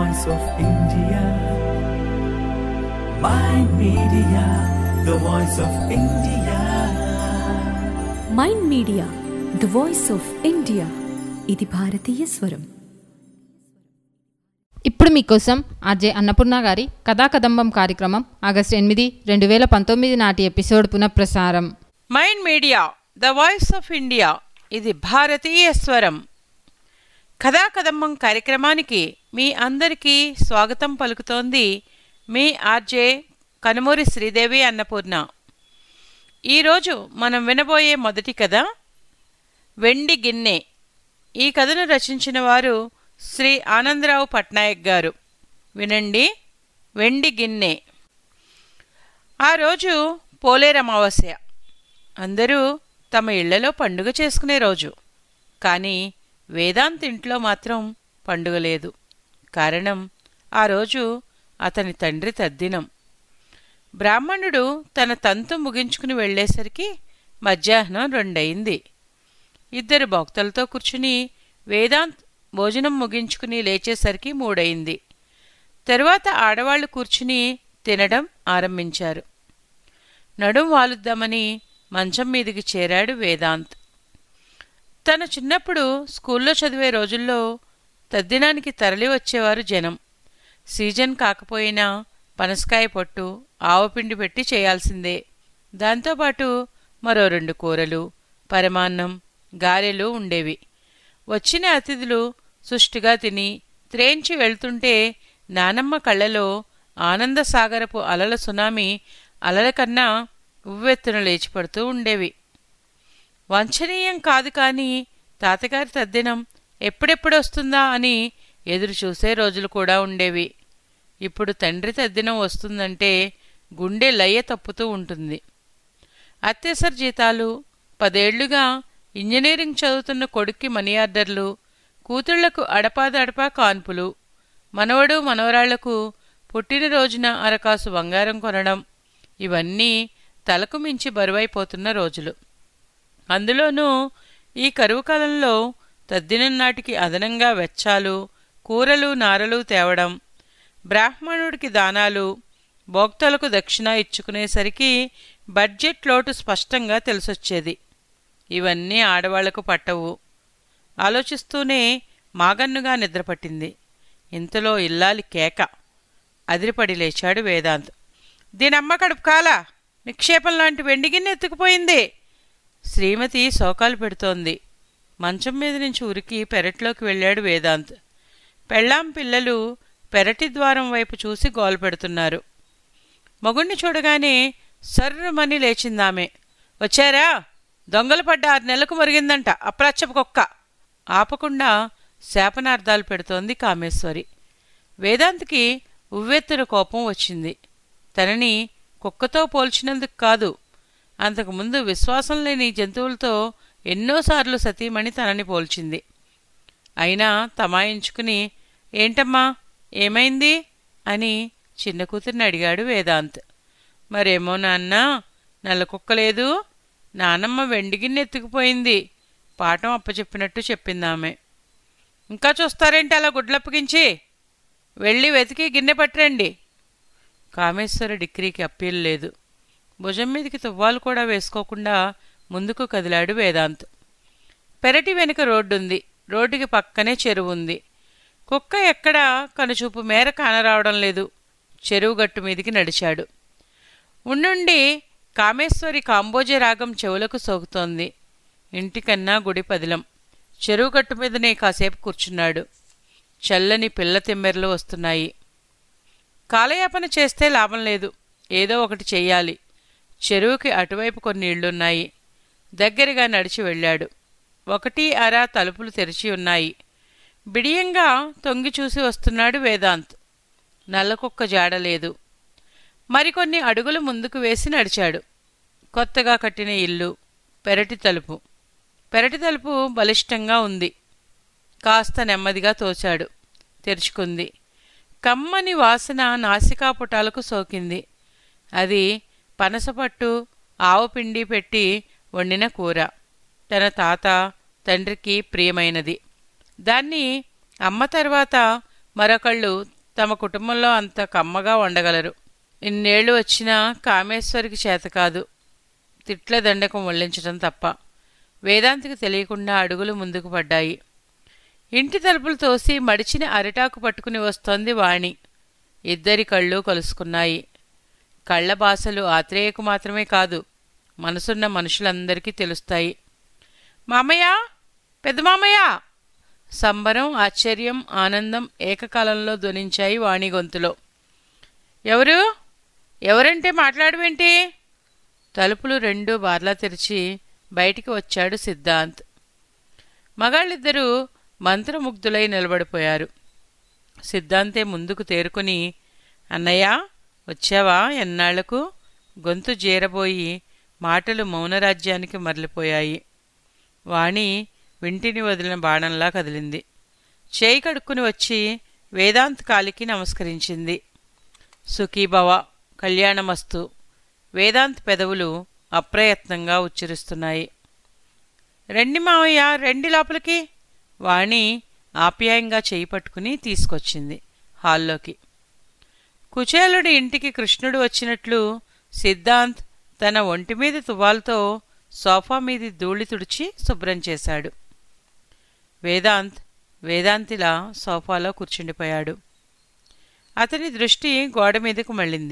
voice of India. Mind Media, the voice of India. Mind Media the voice of India ఇది భారతీయ స్వరం ఇప్పుడు మీకోసం ఆర్జే అన్నపూర్ణ గారి కథాకదంబం కార్యక్రమం ఆగస్టు ఎనిమిది రెండు వేల పంతొమ్మిది నాటి ఎపిసోడ్ పునఃప్రసారం Mind Media the voice of India ఇది భారతీయ స్వరం కథా కదంబం కార్యక్రమానికి మీ అందరికీ స్వాగతం పలుకుతోంది మీ ఆర్జే కనుమూరి శ్రీదేవి అన్నపూర్ణ ఈరోజు మనం వినబోయే మొదటి కథ వెండి గిన్నె ఈ కథను రచించిన వారు శ్రీ ఆనందరావు పట్నాయక్ గారు వినండి వెండి గిన్నె ఆ రోజు పోలేరమావాస్య అందరూ తమ ఇళ్లలో పండుగ చేసుకునే రోజు కానీ వేదాంత్ ఇంట్లో మాత్రం పండుగ లేదు కారణం ఆ రోజు అతని తండ్రి తద్దినం బ్రాహ్మణుడు తన తంతు ముగించుకుని వెళ్ళేసరికి మధ్యాహ్నం రెండయింది ఇద్దరు భక్తులతో కూర్చుని వేదాంత్ భోజనం ముగించుకుని లేచేసరికి మూడయింది తరువాత ఆడవాళ్లు కూర్చుని తినడం ఆరంభించారు నడుం వాలుద్దామని మంచం మీదికి చేరాడు వేదాంత్ తన చిన్నప్పుడు స్కూల్లో చదివే రోజుల్లో తద్దినానికి తరలి వచ్చేవారు జనం సీజన్ కాకపోయినా పనసకాయ పొట్టు ఆవపిండి పెట్టి చేయాల్సిందే దాంతోపాటు మరో రెండు కూరలు పరమాన్నం గారెలు ఉండేవి వచ్చిన అతిథులు సుష్టిగా తిని త్రేంచి వెళ్తుంటే నానమ్మ కళ్ళలో ఆనందసాగరపు అలల సునామీ అలల కన్నా ఉవ్వెత్తున లేచిపడుతూ ఉండేవి వంచనీయం కాదు కాని తాతగారి తద్దినం ఎప్పుడెప్పుడొస్తుందా అని ఎదురు చూసే రోజులు కూడా ఉండేవి ఇప్పుడు తండ్రి తద్దినం వస్తుందంటే గుండె లయ్య తప్పుతూ ఉంటుంది అత్యవసర జీతాలు పదేళ్లుగా ఇంజనీరింగ్ చదువుతున్న కొడుక్కి మనీ ఆర్డర్లు కూతుళ్లకు అడపాదడపా కాన్పులు మనవడు మనవరాళ్లకు పుట్టినరోజున అరకాసు బంగారం కొనడం ఇవన్నీ తలకు మించి బరువైపోతున్న రోజులు అందులోనూ ఈ కరువు కాలంలో తద్దినం నాటికి అదనంగా వెచ్చాలు కూరలు నారలు తేవడం బ్రాహ్మణుడికి దానాలు భోక్తలకు దక్షిణ ఇచ్చుకునేసరికి బడ్జెట్ లోటు స్పష్టంగా తెలిసొచ్చేది ఇవన్నీ ఆడవాళ్లకు పట్టవు ఆలోచిస్తూనే మాగన్నుగా నిద్రపట్టింది ఇంతలో ఇల్లాలి కేక అదిరిపడి లేచాడు వేదాంత్ దీనమ్మ కడుపు కాలా నిక్షేపం లాంటి వెండిగిన్నె ఎత్తుకుపోయింది శ్రీమతి శోకాలు పెడుతోంది మంచం మీద నుంచి ఉరికి పెరట్లోకి వెళ్ళాడు వేదాంత్ పెళ్ళాం పిల్లలు పెరటి ద్వారం వైపు చూసి గోల పెడుతున్నారు మగుణ్ణి చూడగానే సర్రమని లేచిందామె వచ్చారా దొంగలు పడ్డ ఆరు నెలలకు మరిగిందంట అప్రాచ్యపు కుక్క ఆపకుండా శాపనార్థాలు పెడుతోంది కామేశ్వరి వేదాంత్కి ఉవ్వెత్తున కోపం వచ్చింది తనని కుక్కతో పోల్చినందుకు కాదు అంతకుముందు విశ్వాసం లేని జంతువులతో ఎన్నోసార్లు సతీమణి తనని పోల్చింది అయినా తమాయించుకుని ఏంటమ్మా ఏమైంది అని చిన్న కూతురిని అడిగాడు వేదాంత్ మరేమో నాన్న నల్ల కుక్క లేదు నానమ్మ వెండిగిన్నె ఎత్తుకుపోయింది పాఠం అప్పచెప్పినట్టు చెప్పిందామె ఇంకా చూస్తారేంటి అలా గుడ్లప్పగించి వెళ్ళి వెతికి గిన్నె పట్టరండి కామేశ్వర డిగ్రీకి అప్పీల్ లేదు భుజం మీదకి తువ్వాలు కూడా వేసుకోకుండా ముందుకు కదిలాడు వేదాంత్ పెరటి వెనుక రోడ్డుంది రోడ్డుకి పక్కనే చెరువు ఉంది కుక్క ఎక్కడా కనుచూపు మేర కానరావడం లేదు చెరువు గట్టు మీదికి నడిచాడు ఉండుండి కామేశ్వరి కాంబోజే రాగం చెవులకు సోకుతోంది ఇంటికన్నా గుడి పదిలం చెరువు గట్టు మీదనే కాసేపు కూర్చున్నాడు చల్లని పిల్ల తిమ్మెరలు వస్తున్నాయి కాలయాపన చేస్తే లాభం లేదు ఏదో ఒకటి చెయ్యాలి చెరువుకి అటువైపు కొన్ని ఇళ్లున్నాయి దగ్గరగా నడిచి వెళ్ళాడు ఒకటి అర తలుపులు తెరిచి ఉన్నాయి బిడియంగా తొంగి చూసి వస్తున్నాడు వేదాంత్ నల్లకుక్క జాడలేదు మరికొన్ని అడుగులు ముందుకు వేసి నడిచాడు కొత్తగా కట్టిన ఇల్లు పెరటి తలుపు పెరటి తలుపు బలిష్టంగా ఉంది కాస్త నెమ్మదిగా తోచాడు తెరుచుకుంది కమ్మని వాసన నాసికాపుటాలకు సోకింది అది పనసపట్టు ఆవుపిండి పెట్టి వండిన కూర తన తాత తండ్రికి ప్రియమైనది దాన్ని అమ్మ తర్వాత మరొకళ్ళు తమ కుటుంబంలో అంత కమ్మగా వండగలరు ఇన్నేళ్లు వచ్చినా కామేశ్వరికి చేత కాదు తిట్ల దండకం వల్లించటం తప్ప వేదాంతికి తెలియకుండా అడుగులు ముందుకు పడ్డాయి ఇంటి తలుపులు తోసి మడిచిన అరిటాకు పట్టుకుని వస్తోంది వాణి ఇద్దరి కళ్ళు కలుసుకున్నాయి కళ్ళ భాషలు ఆత్రేయకు మాత్రమే కాదు మనసున్న మనుషులందరికీ తెలుస్తాయి మామయ్య పెద్ద మామయ్య సంబరం ఆశ్చర్యం ఆనందం ఏకకాలంలో ధ్వనించాయి వాణి గొంతులో ఎవరు ఎవరంటే మాట్లాడవేంటి తలుపులు రెండు బార్లా తెరిచి బయటికి వచ్చాడు సిద్ధాంత్ మగాళ్ళిద్దరూ మంత్రముగ్ధులై నిలబడిపోయారు సిద్ధాంతే ముందుకు తేరుకుని అన్నయ్య వచ్చావా ఎన్నాళ్లకు గొంతు జీరబోయి మాటలు మౌనరాజ్యానికి మరలిపోయాయి వాణి వింటిని వదిలిన బాణంలా కదిలింది చేయి కడుక్కుని వచ్చి వేదాంత్ కాలికి నమస్కరించింది సుఖీభవ కళ్యాణమస్తు వేదాంత్ పెదవులు అప్రయత్నంగా ఉచ్చరిస్తున్నాయి రెండి మావయ్య రెండి లోపలికి వాణి ఆప్యాయంగా చేయి పట్టుకుని తీసుకొచ్చింది హాల్లోకి కుచేలుడి ఇంటికి కృష్ణుడు వచ్చినట్లు సిద్ధాంత్ తన ఒంటి మీద తువాల్తో సోఫా మీది ధూళి తుడిచి శుభ్రం చేశాడు వేదాంత్ వేదాంతిలా సోఫాలో కూర్చుండిపోయాడు అతని దృష్టి గోడ మీదకు మళ్ళింది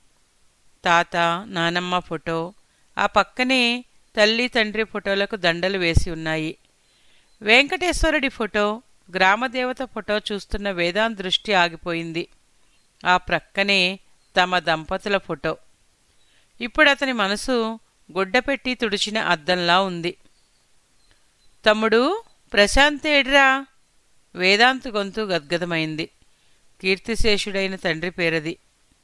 తాత నానమ్మ ఫోటో ఆ పక్కనే తల్లి తండ్రి ఫోటోలకు దండలు వేసి ఉన్నాయి వెంకటేశ్వరుడి ఫోటో గ్రామదేవత ఫోటో చూస్తున్న వేదాంత్ దృష్టి ఆగిపోయింది ఆ ప్రక్కనే తమ దంపతుల ఫోటో ఇప్పుడు అతని మనసు గుడ్డపెట్టి తుడిచిన అద్దంలా ఉంది తమ్ముడు ప్రశాంత్ ఏడ్రా వేదాంత్ గొంతు గద్గదమైంది కీర్తిశేషుడైన తండ్రి పేరది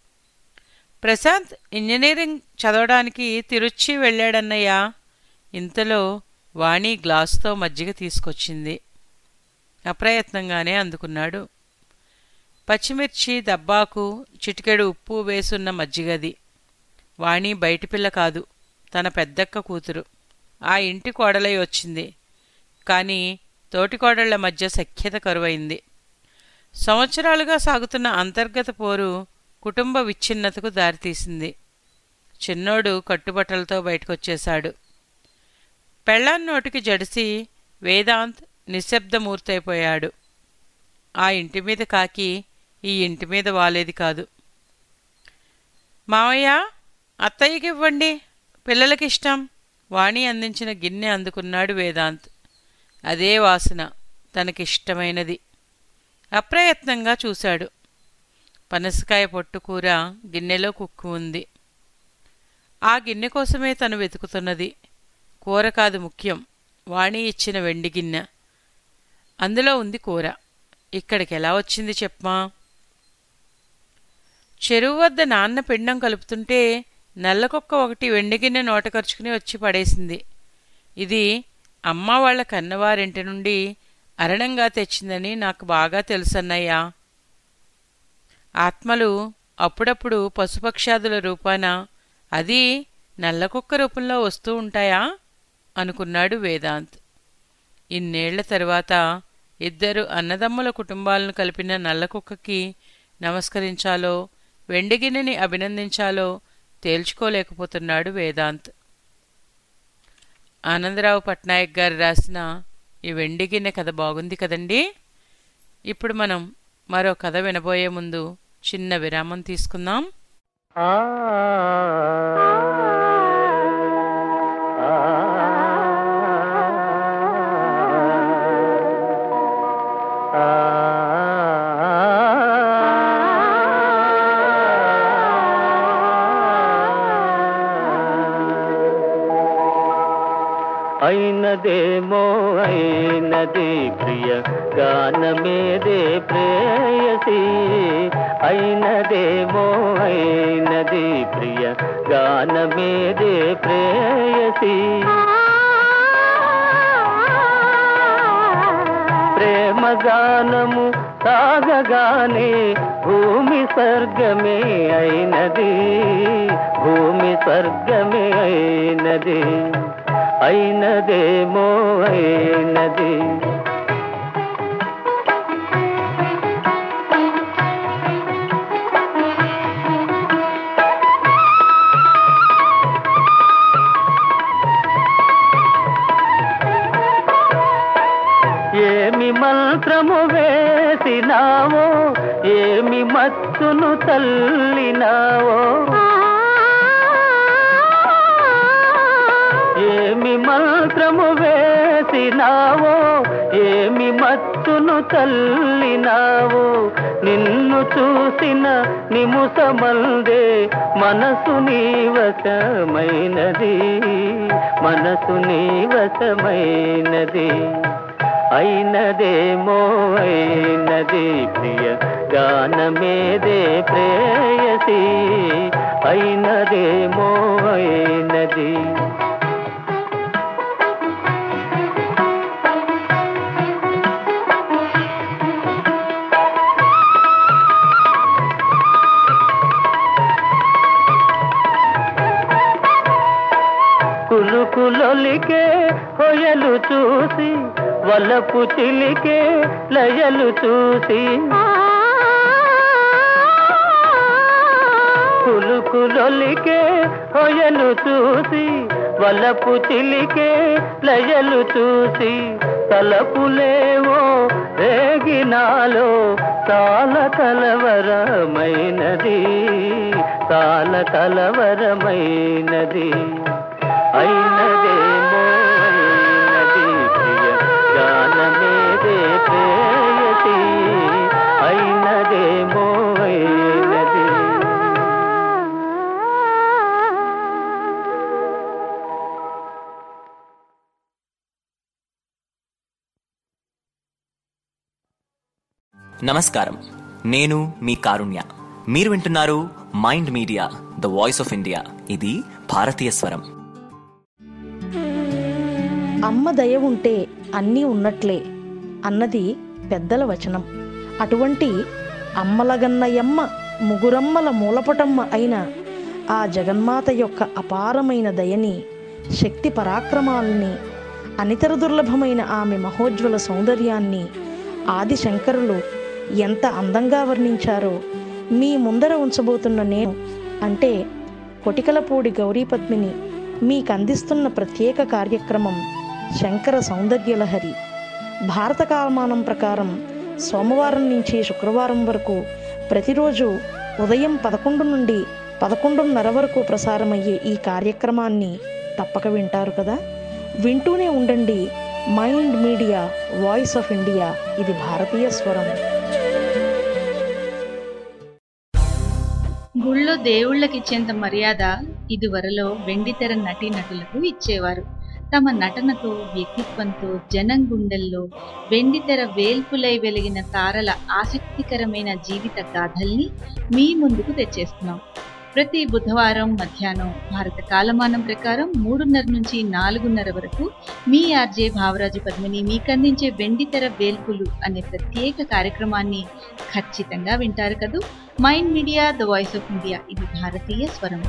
ప్రశాంత్ ఇంజనీరింగ్ చదవడానికి తిరుచి వెళ్ళాడన్నయ్యా ఇంతలో వాణి గ్లాసుతో మజ్జిగ తీసుకొచ్చింది అప్రయత్నంగానే అందుకున్నాడు పచ్చిమిర్చి దబ్బాకు చిటికెడు ఉప్పు వేసున్న మజ్జిగది వాణి బయటి పిల్ల కాదు తన పెద్దక్క కూతురు ఆ ఇంటి కోడలై వచ్చింది కానీ తోటికోడళ్ల మధ్య సఖ్యత కరువైంది సంవత్సరాలుగా సాగుతున్న అంతర్గత పోరు కుటుంబ విచ్ఛిన్నతకు దారితీసింది చిన్నోడు కట్టుబట్టలతో బయటకొచ్చేశాడు పెళ్ళాన్ నోటికి జడిసి వేదాంత్ నిశ్శబ్దమూర్తయిపోయాడు ఆ ఇంటి మీద కాకి ఈ ఇంటి మీద వాలేది కాదు మావయ్య అత్తయ్యకి ఇవ్వండి పిల్లలకిష్టం వాణి అందించిన గిన్నె అందుకున్నాడు వేదాంత్ అదే వాసన తనకిష్టమైనది అప్రయత్నంగా చూశాడు పనసకాయ పొట్టు కూర గిన్నెలో కుక్కు ఉంది ఆ గిన్నె కోసమే తను వెతుకుతున్నది కూర కాదు ముఖ్యం వాణి ఇచ్చిన వెండి గిన్నె అందులో ఉంది కూర ఇక్కడికి ఎలా వచ్చింది చెప్పమా చెరువు వద్ద నాన్న పిండం కలుపుతుంటే నల్లకొక్క ఒకటి వెండి గిన్నె నోట ఖర్చుకుని వచ్చి పడేసింది ఇది అమ్మ వాళ్ళ కన్నవారింటి నుండి అరణంగా తెచ్చిందని నాకు బాగా తెలుసన్నయ్యా ఆత్మలు అప్పుడప్పుడు పశుపక్షాదుల రూపాన అది నల్లకుక్క రూపంలో వస్తూ ఉంటాయా అనుకున్నాడు వేదాంత్ ఇన్నేళ్ల తరువాత ఇద్దరు అన్నదమ్ముల కుటుంబాలను కలిపిన నల్లకుక్కకి నమస్కరించాలో వెండిగిన్నెని అభినందించాలో తేల్చుకోలేకపోతున్నాడు వేదాంత్ ఆనందరావు పట్నాయక్ గారు రాసిన ఈ వెండిగిన్నె కథ బాగుంది కదండి ఇప్పుడు మనం మరో కథ వినబోయే ముందు చిన్న విరామం తీసుకుందాం అయినదేమో అయినది ప్రియ గానమేదే ప్రేయసి అయినదేమో అయినది ప్రియ గానమేదే ప్రేయసి ప్రేమ గానము సాగగానే భూమి స్వర్గమే అయినది భూమి స్వర్గమే అయినది అయినదేమో అయినది మచ్చును తల్లినావో ఏమి మంత్రము వేసినావో ఏమి మచ్చును తల్లినావో నిన్ను చూసిన నిముసమందే మనసు నీవశమైనది మనసు నీవశమైనది అయినదేమో అయినది ప్రియ గానమేదే ప్రేయసి అయినదేమో అయినది కులుకులొలికే హొయలు చూసి వలపు చిలికే లయలు చూసి కులుకులొలికే హొయలు చూసి వలపు చిలికే లయలు చూసి తలపులేవో రేగినాలో చాలా కలవరమైనది చాలా కలవరమైనది అయినదేమో అయినది ప్రియ గానమేదే ప్రేయసి అయినదేమో అయినది నమస్కారం నేను మీ కారుణ్య మీరు వింటున్నారు Mind Media the voice of India ఇది భారతీయ స్వరం అమ్మ దయ ఉంటే అన్నీ ఉన్నట్లే అన్నది పెద్దల వచనం అటువంటి అమ్మలగన్నయమ్మ ముగురమ్మల మూలపటమ్మ అయిన ఆ జగన్మాత యొక్క అపారమైన దయని శక్తి పరాక్రమాలని అనితర దుర్లభమైన ఆమె మహోజ్వల సౌందర్యాన్ని ఆది శంకరులు ఎంత అందంగా వర్ణించారో మీ ముందర ఉంచబోతున్న నేను అంటే కొటికలపూడి గౌరీపద్మిని మీకు అందిస్తున్న ప్రత్యేక కార్యక్రమం శంకర సౌందర్యలహరి భారత కాలమానం ప్రకారం సోమవారం నుంచి శుక్రవారం వరకు ప్రతిరోజు ఉదయం పదకొండు నుండి పదకొండున్నర వరకు ప్రసారమయ్యే ఈ కార్యక్రమాన్ని తప్పక వింటారు కదా వింటూనే ఉండండి Mind Media voice of India ఇది భారతీయ స్వరం గుళ్ళో దేవుళ్ళకిచ్చేంత మర్యాద ఇదివరలో వెండితెర నటీ నటులకు ఇచ్చేవారు తమ నటనతో వ్యక్తిత్వంతో జనం గుండెల్లో వెండితెర వేల్పులై వెలిగిన తారల ఆసక్తికరమైన జీవిత గాథల్ని మీ ముందుకు తెచ్చేస్తున్నాం ప్రతి బుధవారం మధ్యాహ్నం భారత కాలమానం ప్రకారం మూడున్నర నుంచి నాలుగున్నర వరకు మీ ఆర్జే భావరాజు పద్మిని మీకందించే వెండితెర వేల్పులు అనే ప్రత్యేక కార్యక్రమాన్ని ఖచ్చితంగా వింటారు కదూ Mind Media the voice of India ఇది భారతీయ స్వరం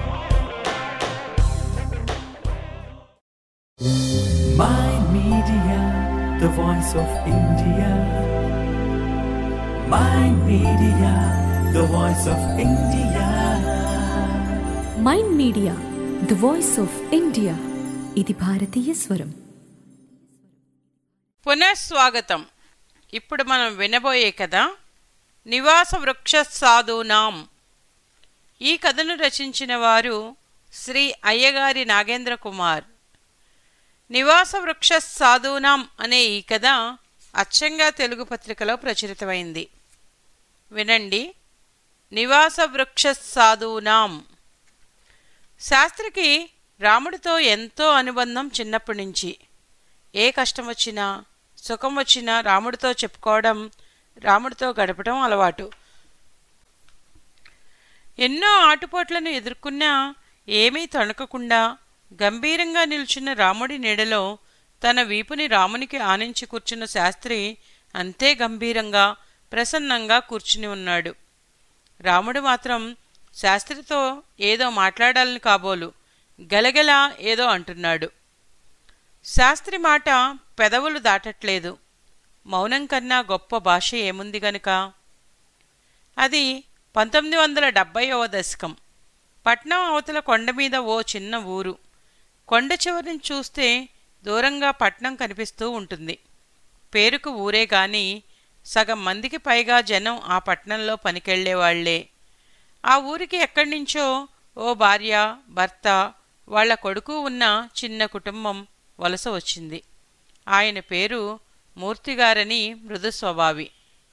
Mind Media, the voice of India. Mind Media, the voice of India. Mind Media the voice of India ఇది భారతీయ స్వరం పునఃస్వాగతం ఇప్పుడు మనం వినబోయే కథ నివాస వృక్ష సాధూనాం ఈ కథను రచించిన వారు శ్రీ అయ్యగారి నాగేంద్ర కుమార్ నివాస వృక్ష సాధూనాం అనే ఈ కథ అచ్చంగా తెలుగు పత్రికలో ప్రచురితమైంది వినండి నివాస వృక్ష సాధూనాం శాస్త్రికి రాముడితో ఎంతో అనుబంధం చిన్నప్పటి నుంచి ఏ కష్టం వచ్చినా సుఖం వచ్చినా రాముడితో చెప్పుకోవడం రాముడితో గడపడం అలవాటు ఎన్నో ఆటుపోట్లను ఎదుర్కొన్నా ఏమీ తణుకకుండా గంభీరంగా నిల్చున్న రాముడి నీడలో తన వీపుని రామునికి ఆనించి కూర్చున్న శాస్త్రి అంతే గంభీరంగా ప్రసన్నంగా కూర్చుని ఉన్నాడు రాముడు మాత్రం శాస్త్రితో ఏదో మాట్లాడాలని కాబోలు గలగల ఏదో అంటున్నాడు శాస్త్రి మాట పెదవులు దాటట్లేదు మౌనం కన్నా గొప్ప భాష ఏముంది గనుక అది పంతొమ్మిది వందల డెబ్భైవ దశకం పట్నం అవతల కొండ మీద ఓ చిన్న ఊరు కొండ చివరిని చూస్తే దూరంగా పట్నం కనిపిస్తూ ఉంటుంది పేరుకు ఊరే గాని సగం మందికి పైగా జనం ఆ పట్టణంలో పనికెళ్లేవాళ్లే ఆ ఊరికి ఎక్కడి నుంచో ఓ భార్య భర్త వాళ్ళ కొడుకు ఉన్న చిన్న కుటుంబం వలస వచ్చింది ఆయన పేరు మూర్తిగారని మృదు స్వభావి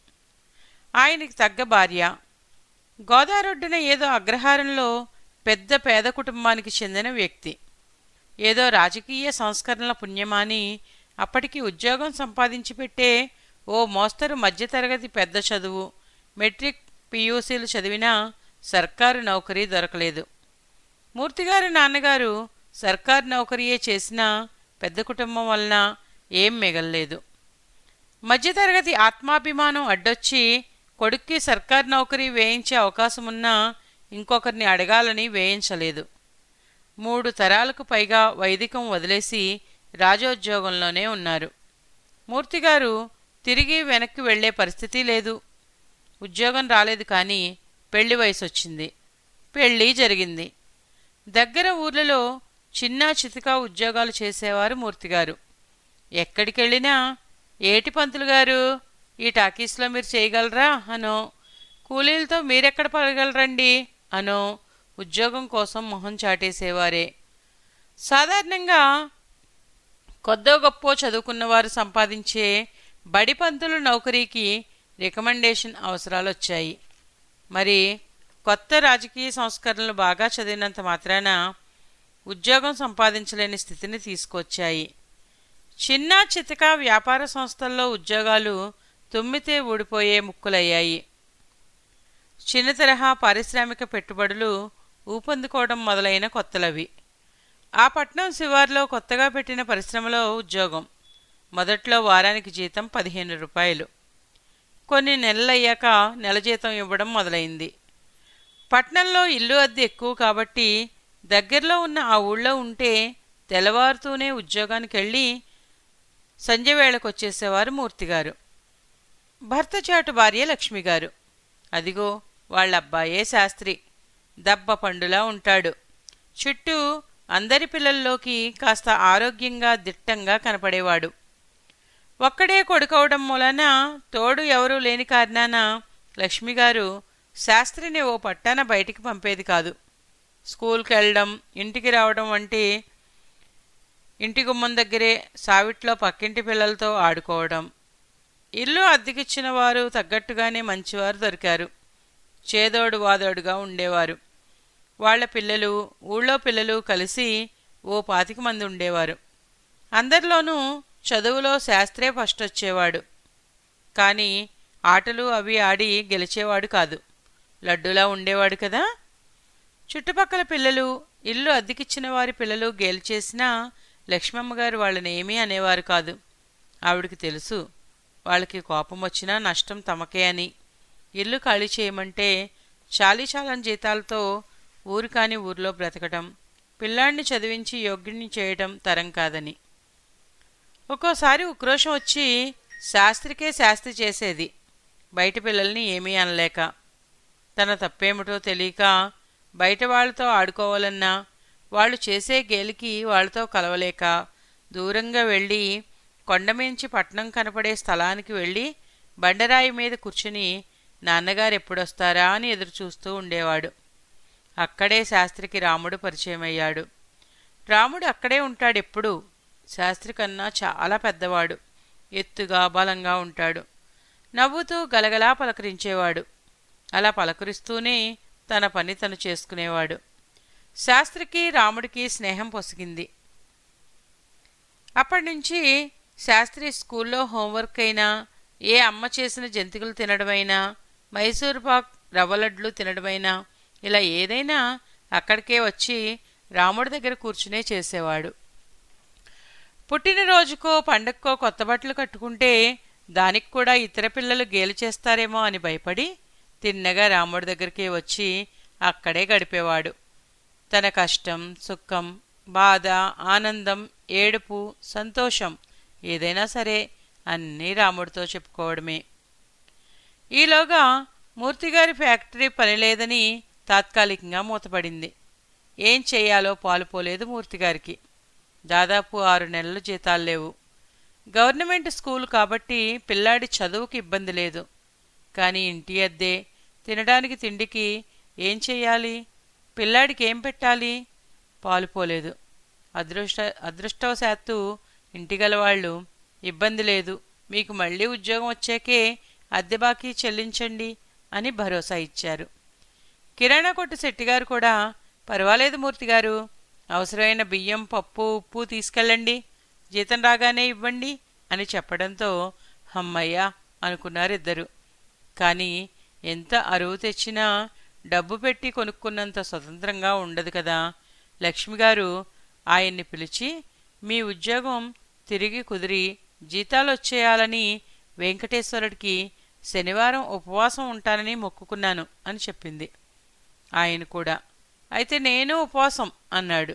ఆయనకి తగ్గ భార్య గోదారొడ్డున ఏదో అగ్రహారంలో పెద్ద పేద కుటుంబానికి చెందిన వ్యక్తి ఏదో రాజకీయ సంస్కరణల పుణ్యమాని అప్పటికి ఉద్యోగం సంపాదించి పెట్టే ఓ మోస్తరు మధ్యతరగతి పెద్ద చదువు మెట్రిక్ పియూసీలు చదివినా సర్కారు నౌకరీ దొరకలేదు మూర్తిగారి నాన్నగారు సర్కారు నౌకరీయే చేసినా పెద్ద కుటుంబం వలన ఏం మిగల్లేదు మధ్యతరగతి ఆత్మాభిమానం అడ్డొచ్చి కొడుక్కి సర్కారు నౌకరీ వేయించే అవకాశమున్నా ఇంకొకరిని అడగాలని వేయించలేదు మూడు తరాలకు పైగా వైదికం వదిలేసి రాజోద్యోగంలోనే ఉన్నారు మూర్తిగారు తిరిగి వెనక్కి వెళ్లే పరిస్థితి లేదు ఉద్యోగం రాలేదు కానీ పెళ్లి వయసు వచ్చింది పెళ్ళి జరిగింది దగ్గర ఊర్లలో చిన్న చితికా ఉద్యోగాలు చేసేవారు మూర్తిగారు ఎక్కడికెళ్ళినా ఏటి పంతులు గారు ఈ టాకీస్లో మీరు చేయగలరా అనో కూలీలతో మీరెక్కడ పడగలరండి అనో ఉద్యోగం కోసం మొహం చాటేసేవారే సాధారణంగా కొద్దో గొప్పో చదువుకున్నవారు సంపాదించే బడి పంతులు నౌకరీకి రికమెండేషన్ అవసరాలు వచ్చాయి మరి కొత్త రాజకీయ సంస్కరణలు బాగా చదివినంత మాత్రాన ఉద్యోగం సంపాదించలేని స్థితిని తీసుకొచ్చాయి చిన్న చితక వ్యాపార సంస్థల్లో ఉద్యోగాలు తుమ్మితే ఊడిపోయే ముక్కులయ్యాయి చిన్న తరహా పారిశ్రామిక పెట్టుబడులు ఊపందుకోవడం మొదలైన కొత్తలవి ఆ పట్నం శివార్లో కొత్తగా పెట్టిన పరిశ్రమలో ఉద్యోగం మొదట్లో వారానికి జీతం పదిహేను రూపాయలు కొన్ని నెలలయ్యాక నెల జీతం ఇవ్వడం మొదలైంది పట్నంలో ఇల్లు అద్దె ఎక్కువ కాబట్టి దగ్గరలో ఉన్న ఆ ఊళ్ళో ఉంటే తెల్లవారుతూనే ఉద్యోగానికి వెళ్ళి సంజయ్ వేళకొచ్చేసేవారు మూర్తిగారు భర్త చాటు భార్య లక్ష్మిగారు అదిగో వాళ్ళ అబ్బాయే శాస్త్రి దబ్బ పండులా ఉంటాడు చుట్టూ అందరి పిల్లల్లోకి కాస్త ఆరోగ్యంగా దిట్టంగా కనపడేవాడు ఒక్కడే కొడుకవడం మూలన తోడు ఎవరూ లేని కారణాన లక్ష్మిగారు శాస్త్రిని ఓ పట్టాన బయటికి పంపేది కాదు స్కూల్కి వెళ్ళడం ఇంటికి రావడం వంటి ఇంటి గుమ్మం దగ్గరే సావిట్లో పక్కింటి పిల్లలతో ఆడుకోవడం ఇల్లు అద్దెకిచ్చిన వారు తగ్గట్టుగానే మంచివారు దొరికారు చేదోడు వాదోడుగా ఉండేవారు వాళ్ళ పిల్లలు ఊళ్ళో పిల్లలు కలిసి ఓ పాతిక మంది ఉండేవారు అందరిలోనూ చదువులో శాస్త్రే ఫస్ట్ వచ్చేవాడు కానీ ఆటలు అవి ఆడి గెలిచేవాడు కాదు లడ్డులా ఉండేవాడు కదా చుట్టుపక్కల పిల్లలు ఇల్లు అద్దెకిచ్చిన వారి పిల్లలు గేలిచేసినా లక్ష్మమ్మగారు వాళ్ళని ఏమీ అనేవారు కాదు ఆవిడికి తెలుసు వాళ్ళకి కోపం వచ్చినా నష్టం తమకే అని ఇల్లు ఖాళీ చేయమంటే చాలీ చాలని జీతాలతో ఊరు కాని ఊర్లో బ్రతకటం పిల్లాడిని చదివించి యోగ్యుణ్ణి చేయటం తరం కాదని ఒక్కోసారి ఉక్రోషం వచ్చి శాస్త్రికే శాస్త్రి చేసేది బయట పిల్లల్ని ఏమీ అనలేక తన తప్పేమిటో తెలియక బయట వాళ్ళతో ఆడుకోవాలన్నా వాళ్ళు చేసే గేలికి వాళ్ళతో కలవలేక దూరంగా వెళ్ళి కొండమించి పట్నం కనపడే స్థలానికి వెళ్ళి బండరాయి మీద కూర్చుని నాన్నగారు ఎప్పుడొస్తారా అని ఎదురుచూస్తూ ఉండేవాడు అక్కడే శాస్త్రికి రాముడు పరిచయమయ్యాడు రాముడు అక్కడే ఉంటాడెప్పుడు శాస్త్రి కన్నా చాలా పెద్దవాడు ఎత్తుగా బలంగా ఉంటాడు నవ్వుతూ గలగలా పలకరించేవాడు అలా పలకరిస్తూనే తన పని తను చేసుకునేవాడు శాస్త్రికి రాముడికి స్నేహం పొసిగింది అప్పటినుంచి శాస్త్రి స్కూల్లో హోంవర్క్ అయినా ఏ అమ్మ చేసిన జంతికలు తినడమైనా మైసూర్ పాక్ రవ్వలడ్లు తినడమైనా ఇలా ఏదైనా అక్కడికే వచ్చి రాముడి దగ్గర కూర్చునే చేసేవాడు పుట్టినరోజుకో పండక్కో కొత్త బట్టలు కట్టుకుంటే దానికి కూడా ఇతర పిల్లలు గేలు చేస్తారేమో అని భయపడి తిన్నగా రాముడి దగ్గరికి వచ్చి అక్కడే గడిపేవాడు తన కష్టం సుఖం బాధ ఆనందం ఏడుపు సంతోషం ఏదైనా సరే అన్నీ రాముడితో చెప్పుకోవడమే ఈలోగా మూర్తిగారి ఫ్యాక్టరీ పనిలేదని తాత్కాలికంగా మూతపడింది ఏం చెయ్యాలో పాలుపోలేదు మూర్తిగారికి దాదాపు ఆరు నెలలు జీతాలు లేవు గవర్నమెంట్ స్కూల్ కాబట్టి పిల్లాడి చదువుకి ఇబ్బంది లేదు కానీ ఇంటి అద్దె తినడానికి తిండికి ఏం చెయ్యాలి పిల్లాడికి ఏం పెట్టాలి పాలుపోలేదు అదృష్ట అదృష్టవశాత్తు ఇంటిగలవాళ్ళు ఇబ్బంది లేదు మీకు మళ్ళీ ఉద్యోగం వచ్చాకే అద్దె బాకీ చెల్లించండి అని భరోసా ఇచ్చారు కిరాణా కొట్టు శెట్టిగారు కూడా పర్వాలేదు మూర్తిగారు అవసరమైన బియ్యం పప్పు ఉప్పు తీసుకెళ్ళండి జీతం రాగానే ఇవ్వండి అని చెప్పడంతో హమ్మయ్యా అనుకున్నారు ఇద్దరు కానీ ఎంత అరువు తెచ్చినా డబ్బు పెట్టి కొనుక్కున్నంత స్వతంత్రంగా ఉండదు కదా లక్ష్మిగారు ఆయన్ని పిలిచి మీ ఉద్యోగం తిరిగి కుదిరి జీతాలు వచ్చేయాలని వెంకటేశ్వరుడికి శనివారం ఉపవాసం ఉంటానని మొక్కుకున్నాను అని చెప్పింది ఆయన కూడా అయితే నేను ఉపవాసం అన్నాడు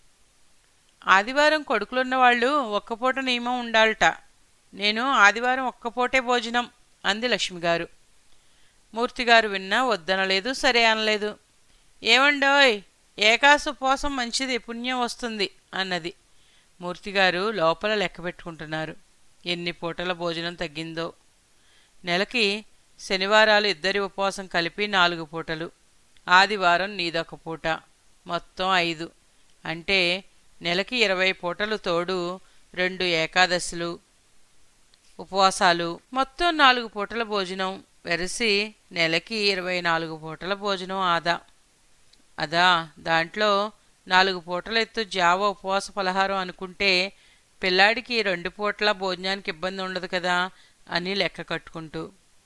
ఆదివారం కొడుకులున్న వాళ్ళు ఒక్కపూట నియమం ఉండాలట నేను ఆదివారం ఒక్కపూటే భోజనం అంది లక్ష్మిగారు మూర్తిగారు విన్నా వద్దనలేదు సరే అనలేదు ఏమండోయ్ ఏకాశ ఉపవాసం మంచిది పుణ్యం వస్తుంది అన్నది మూర్తిగారు లోపల లెక్క పెట్టుకుంటున్నారు ఎన్ని పూటల భోజనం తగ్గిందో నెలకి శనివారాలు ఇద్దరి ఉపవాసం కలిపి నాలుగు పూటలు ఆదివారం నీదొక పూట మొత్తం ఐదు అంటే నెలకి ఇరవై పూటలు తోడు రెండు ఏకాదశులు ఉపవాసాలు మొత్తం నాలుగు పూటల భోజనం వెరసి నెలకి ఇరవై నాలుగు పూటల భోజనం ఆదా అదా దాంట్లో నాలుగు పూటల ఎత్తు జావ ఉపవాస పలహారం అనుకుంటే పిల్లాడికి రెండు పూటల భోజనానికి ఇబ్బంది ఉండదు కదా అని లెక్క కట్టుకుంటూ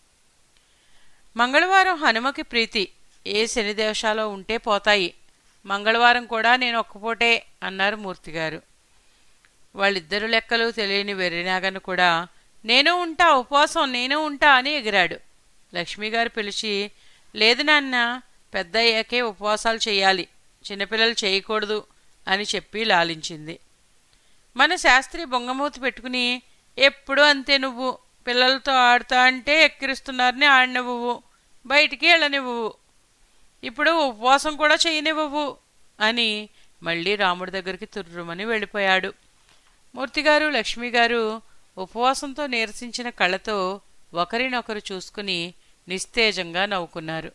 మంగళవారం హనుమకి ప్రీతి ఏ శని దేశాలో ఉంటే పోతాయి మంగళవారం కూడా నేను ఒక్కపూటే అన్నారు మూర్తిగారు వాళ్ళిద్దరు లెక్కలు తెలియని వెర్రినాగను కూడా నేను ఉంటా ఉపవాసం నేను ఉంటా అని ఎగిరాడు లక్ష్మిగారు పిలిచి లేదు నాన్న పెద్ద అయ్యాకే ఉపవాసాలు చేయాలి చిన్నపిల్లలు చేయకూడదు అని చెప్పి లాలించింది మన శాస్త్రి బొంగమూతి పెట్టుకుని ఎప్పుడూ అంతే నువ్వు పిల్లలతో ఆడుతా అంటే ఎక్కిరిస్తున్నారని ఆడినవ్వు బయటికి వెళ్ళనివ్వవు ఇప్పుడు ఉపవాసం కూడా చేయనివ్వవు అని మళ్ళీ రాముడి దగ్గరికి తుర్రుమని వెళ్ళిపోయాడు మూర్తిగారు లక్ష్మిగారు ఉపవాసంతో నీరసించిన కళ్ళతో ఒకరినొకరు చూసుకుని నిస్తేజంగా నవ్వుకున్నారు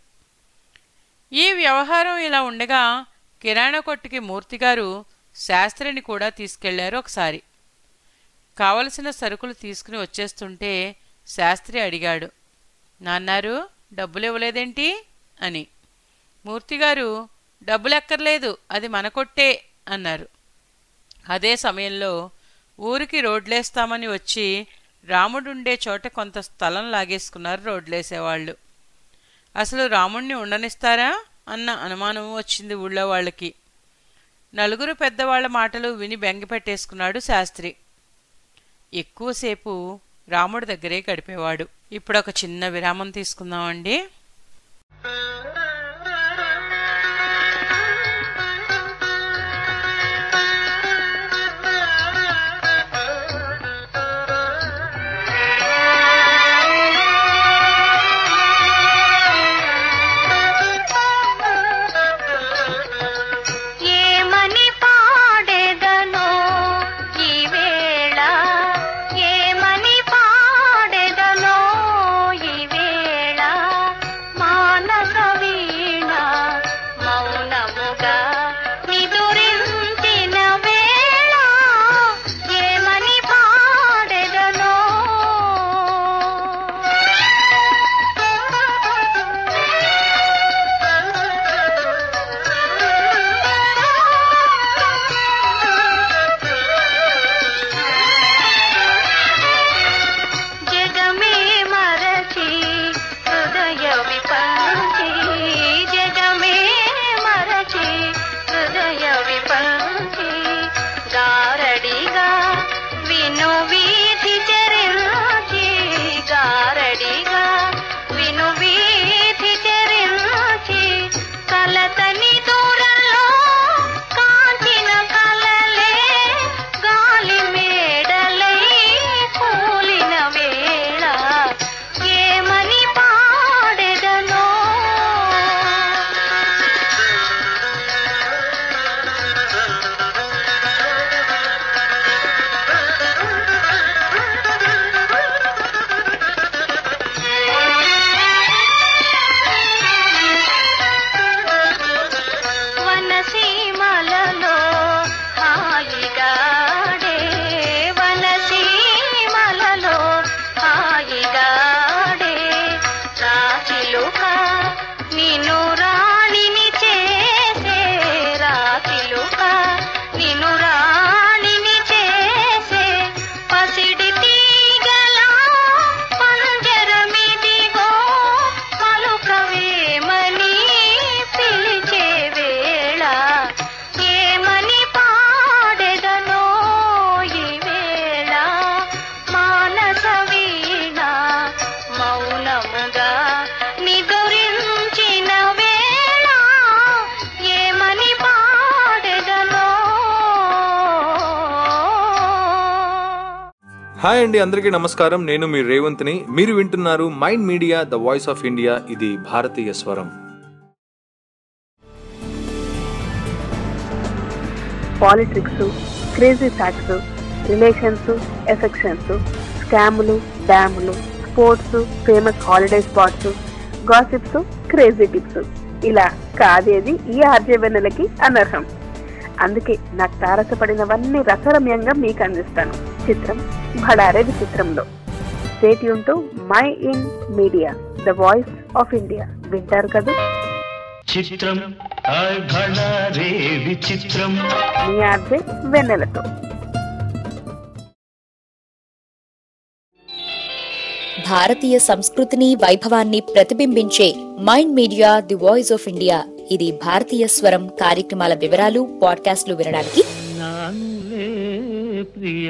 ఈ వ్యవహారం ఇలా ఉండగా కిరాణా కొట్టుకి మూర్తిగారు శాస్త్రిని కూడా తీసుకెళ్లారు ఒకసారి కావలసిన సరుకులు తీసుకుని వచ్చేస్తుంటే శాస్త్రి అడిగాడు నాన్నారు డబ్బులు ఇవ్వలేదేంటి అని మూర్తిగారు డబ్బులెక్కర్లేదు అది మన కొట్టే అన్నారు అదే సమయంలో ఊరికి రోడ్లేస్తామని వచ్చి రాముడుండే చోట కొంత స్థలం లాగేసుకున్నారు రోడ్లేసేవాళ్ళు అసలు రాముణ్ణి ఉండనిస్తారా అన్న అనుమానం వచ్చింది ఊళ్ళో వాళ్ళకి నలుగురు పెద్దవాళ్ల మాటలు విని బెంగ పెట్టేసుకున్నాడు శాస్త్రి ఎక్కువసేపు రాముడి దగ్గరే గడిపేవాడు ఇప్పుడు ఒక చిన్న విరామం తీసుకుందామండి ఏమని పాడెదనో ఈ వేళ ఏమని పాడెదనో ఈ వేళ మానస వీణ హాయ్ అండి అందరికీ నమస్కారం నేను మీ రేవంత్ని మీరు వింటున్నారు Mind Media the voice of India ఇది భారతీయ స్వరం politics crazy facts relations affections స్కాములు డ్యాములు sports famous holiday spots gossips crazy tips ఇలా కాదేది ఈ ఆర్జవెన్నెలకి అనర్హం అందుకే నాకు తారసపడినవన్నీ రసరమ్యంగా మీకు అందిస్తాను చిత్రం భడారే విచిత్రంలో స్టేట్ యూన్ Mind Media the voice of India వింటారు కదా చిత్రం హాయ్ భళా రే విచిత్రం మీ ఆర్జే వెన్నెలతో భారతీయ సంస్కృతిని వైభవాన్ని ప్రతిబింబించే Mind Media the voice of India ఇది భారతీయ స్వరం కార్యక్రమాల వివరాలు పాడ్కాస్ట్లు వినడానికి నానులే ప్రియ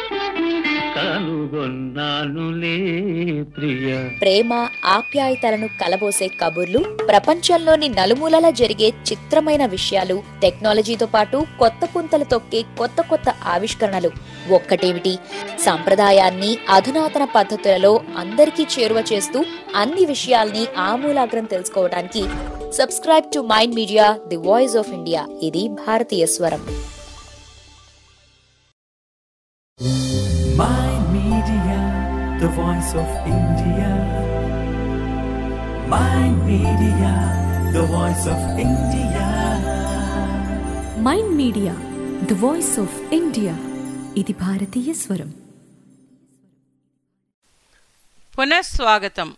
కనుగొన్నానులే ప్రియ ప్రేమ ఆప్యాయతలను కలబోసే కబుర్లు ప్రపంచంలోని నలుమూలల జరిగే చిత్రమైన విషయాలు టెక్నాలజీతో పాటు కొత్త పుంతలు తొక్కే కొత్త కొత్త ఆవిష్కరణలు ఒక్కటేమిటి సంప్రదాయాన్ని అధునాతన పద్ధతులలో అందరికీ చేరువ చేస్తూ అన్ని విషయాల్ని ఆమూలాగ్రం తెలుసుకోవడానికి subscribe to Mind Media the voice of India ఇది భారతీయ స్వరం Mind Media, the voice of India. Mind Media, the voice of India. Mind Media the voice of India ఇది భారతీయ స్వరం పునఃస్వాగతం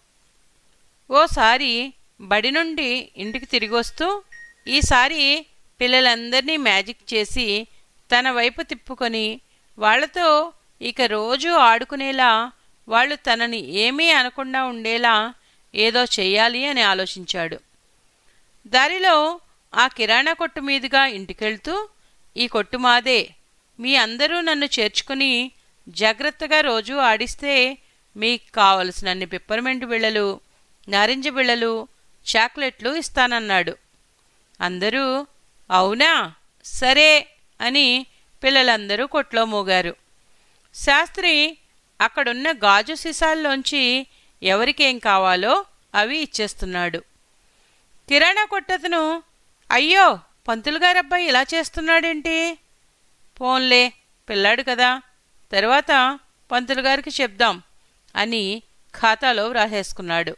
ఓసారి బడి నుండి ఇంటికి తిరిగి వస్తూ ఈసారి పిల్లలందరినీ మ్యాజిక్ చేసి తన వైపు తిప్పుకొని వాళ్లతో ఇక రోజు ఆడుకునేలా వాళ్ళు తనని ఏమీ అనకుండా ఉండేలా ఏదో చెయ్యాలి అని ఆలోచించాడు దారిలో ఆ కిరాణా కొట్టు మీదుగా ఇంటికెళ్తూ ఈ కొట్టు మాదే మీ అందరూ నన్ను చేర్చుకుని జాగ్రత్తగా రోజు ఆడిస్తే మీకు కావలసినన్ని పిప్పర్మెంట్ బిళ్ళలు నారింజ బిళ్ళలు చాక్లెట్లు ఇస్తానన్నాడు అందరూ అవునా సరే అని పిల్లలందరూ కొట్లో మోగారు శాస్త్రి అక్కడున్న గాజు సీసాల్లోంచి ఎవరికేం కావాలో అవి ఇచ్చేస్తున్నాడు కిరాణా కొట్టతను అయ్యో పంతులు గారబ్బాయి ఇలా చేస్తున్నాడేంటి పోన్లే పిల్లాడు కదా తర్వాత పంతులు గారికి చెప్దాం అని ఖాతాలో వ్రాసేసుకున్నాడు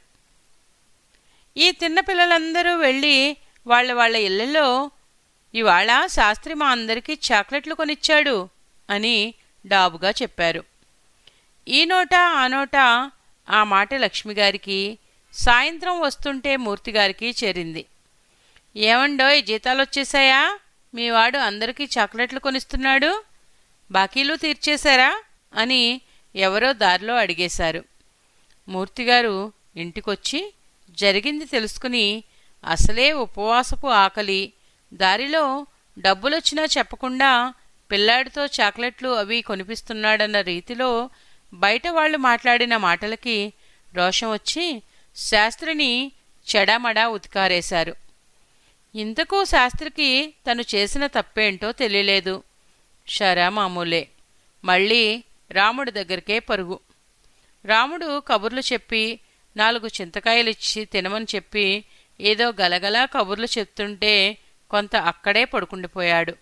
ఈ తిన్న పిల్లలందరూ వెళ్ళి వాళ్ళ వాళ్ళ ఇళ్లలో ఇవాళ శాస్త్రి మా అందరికీ చాక్లెట్లు కొనిచ్చాడు అని డాబుగా చెప్పారు ఈ నోట ఆ నోట ఆ మాట లక్ష్మిగారికి సాయంత్రం వస్తుంటే మూర్తిగారికి చేరింది ఏమండోయ్ జీతాలు వచ్చేసాయా మీ వాడు అందరికీ చాక్లెట్లు కొనిస్తున్నాడు బాకీలు తీర్చేశారా అని ఎవరో దారిలో అడిగేశారు మూర్తిగారు ఇంటికొచ్చి జరిగింది తెలుసుకుని అసలే ఉపవాసపు ఆకలి దారిలో డబ్బులొచ్చినా చెప్పకుండా పిల్లాడితో చాక్లెట్లు అవి కొనిపిస్తున్నాడన్న రీతిలో బయట వాళ్ళు మాట్లాడిన మాటలకి రోషం వచ్చి శాస్త్రిని చెడామడా ఉతికారేశారు ఇంతకు శాస్త్రికి తను చేసిన తప్పేంటో తెలియలేదు షరా మామూలే మళ్ళీ రాముడి దగ్గరికే పరుగు రాముడు కబుర్లు చెప్పి నాలుగు చింతకాయలిచ్చి తినమని చెప్పి ఏదో గలగలా కబుర్లు చెప్తుంటే కొంత అక్కడే పడుకుండిపోయాడు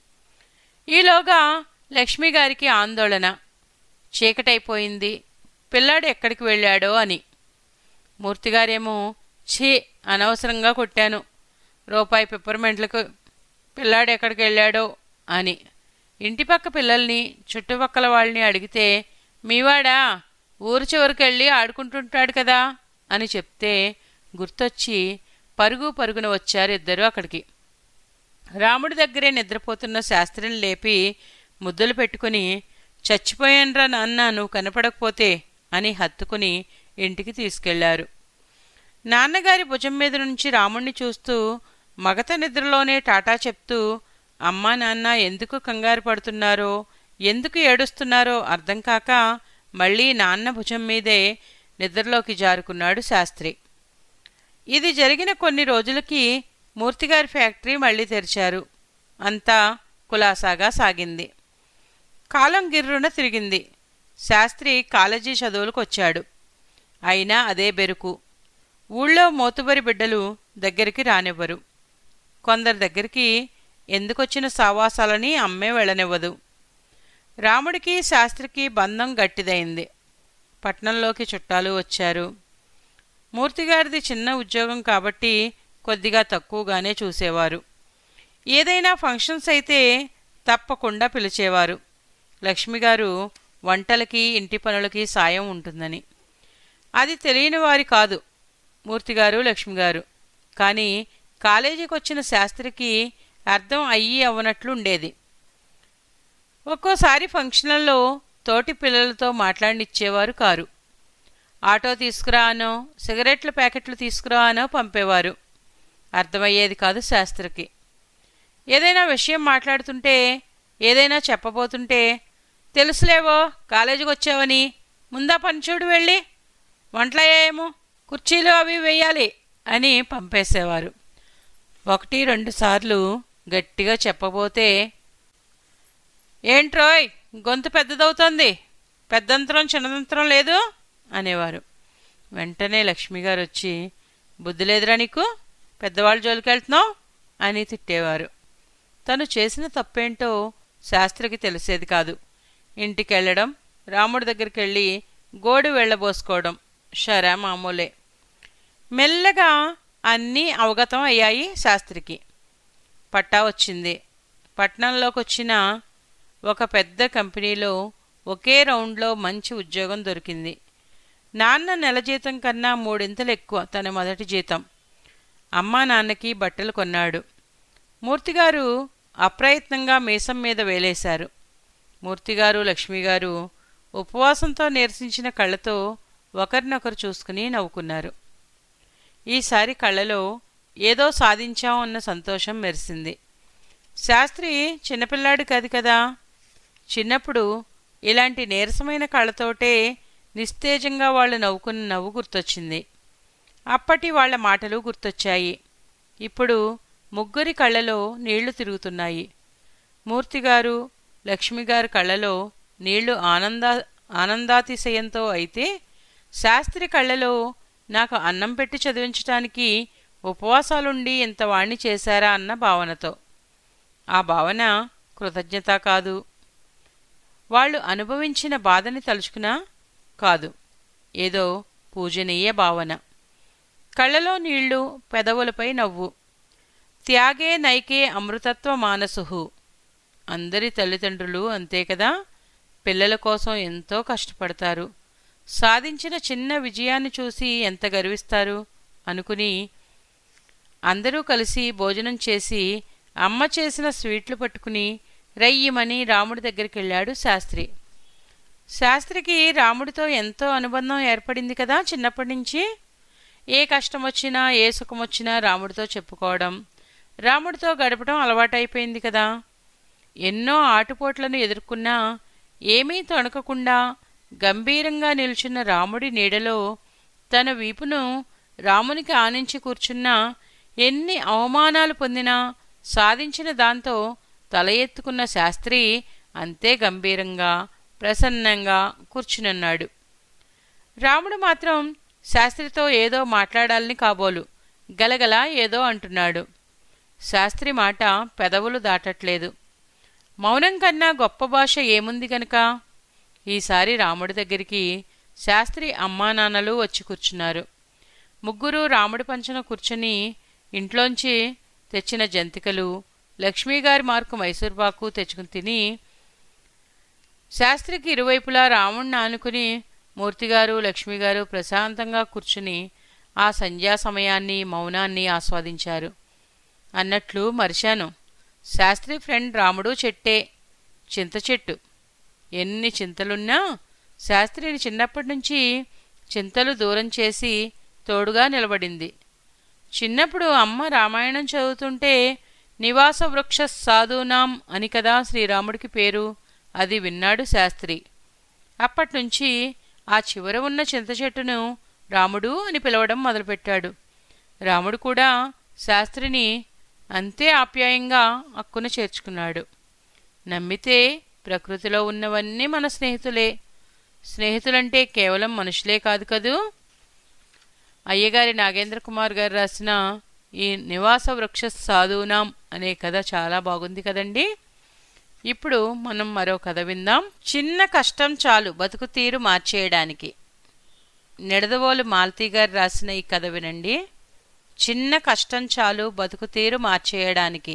ఈలోగా లక్ష్మిగారికి ఆందోళన చీకటైపోయింది పిల్లాడు ఎక్కడికి వెళ్ళాడో అని మూర్తిగారేమో ఛీ అనవసరంగా కొట్టాను రూపాయి పిప్పర్మెంట్లకు పిల్లాడు ఎక్కడికి వెళ్ళాడో అని ఇంటిపక్క పిల్లల్ని చుట్టుపక్కల వాళ్ళని అడిగితే మీవాడా ఊరు చివరికి వెళ్ళి ఆడుకుంటుంటాడు కదా అని చెప్తే గుర్తొచ్చి పరుగు పరుగున వచ్చారు ఇద్దరు అక్కడికి రాముడి దగ్గరే నిద్రపోతున్న శాస్త్రిని లేపి ముద్దులు పెట్టుకుని చచ్చిపోయాన్రా నాన్న నువ్వు కనపడకపోతే అని హత్తుకుని ఇంటికి తీసుకెళ్లారు నాన్నగారి భుజం మీద నుంచి రాముణ్ణి చూస్తూ మగత నిద్రలోనే టాటా చెప్తూ అమ్మా నాన్న ఎందుకు కంగారు పడుతున్నారో ఎందుకు ఏడుస్తున్నారో అర్థం కాక మళ్ళీ నాన్న భుజం మీదే నిద్రలోకి జారుకున్నాడు శాస్త్రి ఇది జరిగిన కొన్ని రోజులకి మూర్తిగారి ఫ్యాక్టరీ మళ్ళీ తెరిచారు అంతా కులాసాగా సాగింది కాలం గిర్రున తిరిగింది శాస్త్రి కాలేజీ చదువులకు వచ్చాడు అయినా అదే బెరుకు ఊళ్ళో మోతుబరి బిడ్డలు దగ్గరికి రానివ్వరు కొందరి దగ్గరికి ఎందుకొచ్చిన సావాసాలని అమ్మే వెళ్ళనివ్వదు రాముడికి శాస్త్రికి బంధం గట్టిదైంది పట్నంలోకి చుట్టాలు వచ్చారు మూర్తిగారిది చిన్న ఉద్యోగం కాబట్టి కొద్దిగా తక్కువగానే చూసేవారు ఏదైనా ఫంక్షన్స్ అయితే తప్పకుండా పిలిచేవారు లక్ష్మిగారు వంటలకి ఇంటి పనులకి సాయం ఉంటుందని అది తెలియని వారి కాదు మూర్తిగారు లక్ష్మిగారు కానీ కాలేజీకి వచ్చిన శాస్త్రికి అర్థం అయ్యి అవ్వనట్లు ఉండేది ఒక్కోసారి ఫంక్షన్లలో తోటి పిల్లలతో మాట్లాడినిచ్చేవారు కారు ఆటో తీసుకురా అనో సిగరెట్ల ప్యాకెట్లు తీసుకురా అనో పంపేవారు అర్థమయ్యేది కాదు శాస్త్రికి ఏదైనా విషయం మాట్లాడుతుంటే ఏదైనా చెప్పబోతుంటే తెలుసులేవో కాలేజీకి వచ్చావని ముందా పని చూడు వెళ్ళి వంటలయ్యాయేమో కుర్చీలు అవి వేయాలి అని పంపేసేవారు ఒకటి రెండు సార్లు గట్టిగా చెప్పబోతే ఏంట్రోయ్ గొంతు పెద్దదవుతోంది పెద్దంతరం చిన్నదంతరం లేదు అనేవారు వెంటనే లక్ష్మిగారు వచ్చి బుద్ధి లేదురా నీకు పెద్దవాళ్ళ జోలికి వెళ్తున్నావు అని తిట్టేవారు తను చేసిన తప్పేంటో శాస్త్రికి తెలిసేది కాదు ఇంటికెళ్ళడం రాముడి దగ్గరికి వెళ్ళి గోడు వెళ్ళబోసుకోవడం షరా మామూలే మెల్లగా అన్నీ అవగతం అయ్యాయి శాస్త్రికి పట్టా వచ్చింది పట్నంలోకి వచ్చిన ఒక పెద్ద కంపెనీలో ఒకే రౌండ్లో మంచి ఉద్యోగం దొరికింది నాన్న నెల జీతం కన్నా మూడింతలు ఎక్కువ తన మొదటి జీతం అమ్మా నాన్నకి బట్టలు కొన్నాడు మూర్తిగారు అప్రయత్నంగా మీసం మీద వేలేశారు మూర్తిగారు లక్ష్మిగారు ఉపవాసంతో నిరసించిన కళ్ళతో ఒకరినొకరు చూసుకుని నవ్వుకున్నారు ఈసారి కళ్ళలో ఏదో సాధించాం అన్న సంతోషం మెరిసింది శాస్త్రి చిన్నపిల్లాడు కాదు కదా చిన్నప్పుడు ఇలాంటి నీరసమైన కళ్ళతోటే నిస్తేజంగా వాళ్ళు నవ్వుకున్న నవ్వు గుర్తొచ్చింది అప్పటి వాళ్ళ మాటలు గుర్తొచ్చాయి ఇప్పుడు ముగ్గురి కళ్ళలో నీళ్లు తిరుగుతున్నాయి మూర్తిగారు లక్ష్మిగారు కళ్ళలో నీళ్లు ఆనందా ఆనందాతిశయంతో అయితే శాస్త్రి కళ్ళలో నాకు అన్నం పెట్టి చదివించటానికి ఉపవాసాలుండి ఇంత వాణ్ణి చేశారా అన్న భావనతో ఆ భావన కృతజ్ఞత కాదు వాళ్ళు అనుభవించిన బాధని తలుచుకున్నా కాదు ఏదో పూజనీయ భావన కళ్ళలో నీళ్లు పెదవులపై నవ్వు త్యాగే నైకే అమృతత్వ మానసుహు అందరి తల్లిదండ్రులు అంతే కదా పిల్లల కోసం ఎంతో కష్టపడతారు సాధించిన చిన్న విజయాన్ని చూసి ఎంత గర్విస్తారు అనుకుని అందరూ కలిసి భోజనం చేసి అమ్మ చేసిన స్వీట్లు పట్టుకుని రయ్యమని రాముడి దగ్గరికి వెళ్ళాడు శాస్త్రి శాస్త్రికి రాముడితో ఎంతో అనుబంధం ఏర్పడింది కదా చిన్నప్పటి నుంచి ఏ కష్టం వచ్చినా ఏ సుఖం వచ్చినా రాముడితో చెప్పుకోవడం రాముడితో గడపడం అలవాటైపోయింది కదా ఎన్నో ఆటుపోట్లను ఎదుర్కొన్నా ఏమీ తొణకకుండా గంభీరంగా నిల్చున్న రాముడి నీడలో తన వీపును రామునికి ఆనించి కూర్చున్న ఎన్ని అవమానాలు పొందినా సాధించిన దాంతో తల ఎత్తుకున్న శాస్త్రి అంతే గంభీరంగా ప్రసన్నంగా కూర్చునున్నాడు రాముడు మాత్రం శాస్త్రితో ఏదో మాట్లాడాలని కాబోలు గలగల ఏదో అంటున్నాడు శాస్త్రి మాట పెదవులు దాటట్లేదు మౌనం కన్నా గొప్ప భాష ఏముంది గనక ఈసారి రాముడి దగ్గరికి శాస్త్రి అమ్మా నాన్నలు వచ్చి కూర్చున్నారు ముగ్గురు రాముడి పంచన కూర్చుని ఇంట్లోంచి తెచ్చిన జంతికలు లక్ష్మీగారి మార్కు మైసూర్పాకు తెచ్చుకుని తిని శాస్త్రికి ఇరువైపులా రాముణ్ణి ఆనుకుని మూర్తిగారు లక్ష్మిగారు ప్రశాంతంగా కూర్చుని ఆ సంధ్యా సమయాన్ని మౌనాన్ని ఆస్వాదించారు అన్నట్లు మరిశాను శాస్త్రి ఫ్రెండ్ రాముడు చెట్టే చింత చెట్టు ఎన్ని చింతలున్నా శాస్త్రిని చిన్నప్పటి నుంచి చింతలు దూరం చేసి తోడుగా నిలబడింది చిన్నప్పుడు అమ్మ రామాయణం చదువుతుంటే నివాస వృక్ష సాధూనాం అని కదా శ్రీరాముడికి పేరు అది విన్నాడు శాస్త్రి అప్పట్నుంచి ఆ చివర ఉన్న చింత చెట్టును రాముడు అని పిలవడం మొదలుపెట్టాడు రాముడు కూడా శాస్త్రిని అంతే ఆప్యాయంగా అక్కున చేర్చుకున్నాడు నమ్మితే ప్రకృతిలో ఉన్నవన్నీ మన స్నేహితులే స్నేహితులంటే కేవలం మనుషులే కాదు కదూ అయ్యగారి నాగేంద్ర కుమార్ గారు రాసిన ఈ నివాస వృక్ష సాధూనాం అనే కథ చాలా బాగుంది కదండి ఇప్పుడు మనం మరో కథ విందాం చిన్న కష్టం చాలు బతుకు తీరు మార్చేయడానికి నిడదవోలు మాలతీ గారు రాసిన ఈ కథ వినండి చిన్న కష్టం చాలు బతుకు తీరు మార్చేయడానికి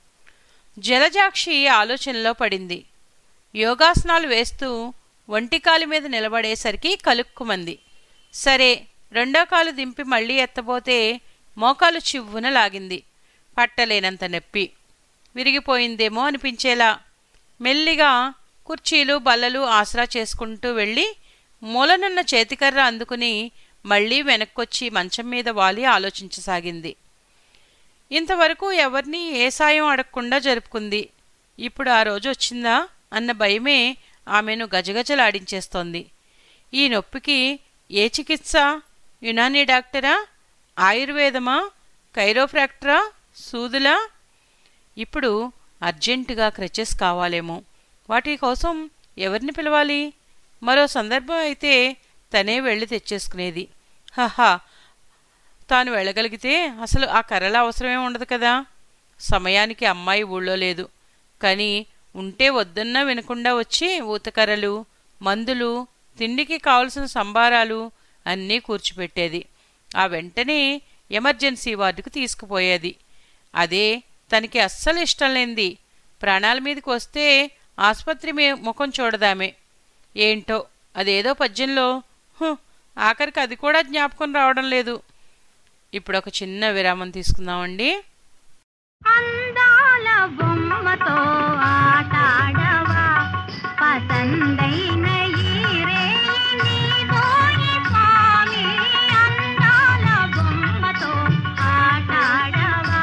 జలజాక్షి ఆలోచనలో పడింది యోగాసనాలు వేస్తూ ఒంటికాలి మీద నిలబడేసరికి కలుక్కుమంది సరే రెండో కాలు దింపి మళ్ళీ ఎత్తబోతే మోకాలు చివ్వున లాగింది పట్టలేనంత నొప్పి విరిగిపోయిందేమో అనిపించేలా మెల్లిగా కుర్చీలు బల్లలు ఆసరా చేసుకుంటూ వెళ్ళి మూలనున్న చేతికర్ర అందుకుని మళ్ళీ వెనక్కొచ్చి మంచం మీద వాలి ఆలోచించసాగింది ఇంతవరకు ఎవరిని ఏ సాయం అడగకుండా జరుపుకుంది ఇప్పుడు ఆ రోజు వచ్చిందా అన్న భయమే ఆమెను గజగజలాడించేస్తోంది ఈ నొప్పికి ఏ చికిత్స యునానీ డాక్టరా ఆయుర్వేదమా కైరోఫ్రాక్టరా సూదులా ఇప్పుడు అర్జెంటుగా క్రచెస్ కావాలేమో వాటి కోసం ఎవరిని పిలవాలి మరో సందర్భం అయితే తనే వెళ్ళి తెచ్చేసుకునేది హహా తాను వెళ్ళగలిగితే అసలు ఆ కర్రల అవసరమే ఉండదు కదా సమయానికి అమ్మాయి ఊళ్ళో లేదు కానీ ఉంటే వద్దన్నా వినకుండా వచ్చి ఊతకర్రలు మందులు తిండికి కావలసిన సంబారాలు అన్నీ కూర్చిపెట్టేది ఆ వెంటనే ఎమర్జెన్సీ వార్డుకు తీసుకుపోయేది అదే తనకి అస్సలు ఇష్టం లేనిది ప్రాణాల మీదకి వస్తే ఆసుపత్రి మీ ముఖం చూడదామే ఏంటో అదేదో పద్యంలో "హు, ఆఖరికి అది కూడా జ్ఞాపకం రావడం లేదు ఇప్పుడు ఒక చిన్న విరామం తీసుకుందామండి అందాల బొమ్మతో ఆటాడవా పసందైన ఈరే నీదోయి స్వామి అందాల బొమ్మతో ఆటాడవా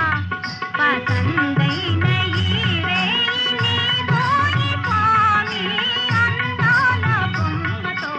పసందైన ఈరే నీదోయి స్వామి అందాల బొమ్మతో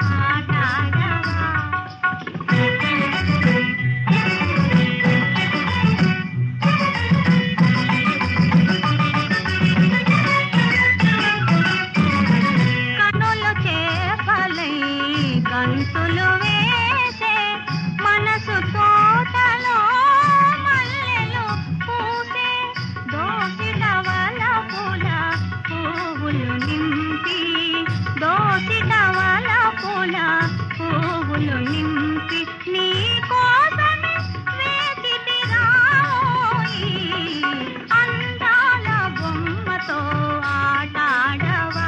కనులు చేపలై గంతులు వేసే మనసు తోటలో మల్లెలు పూసే దోసిడవల పూల పువ్వులు నింపి దోసిడవల పూల పువ్వులు నింపి నీ కోసమే వేచితి రాయి అందాల బొమ్మతో ఆటాడవా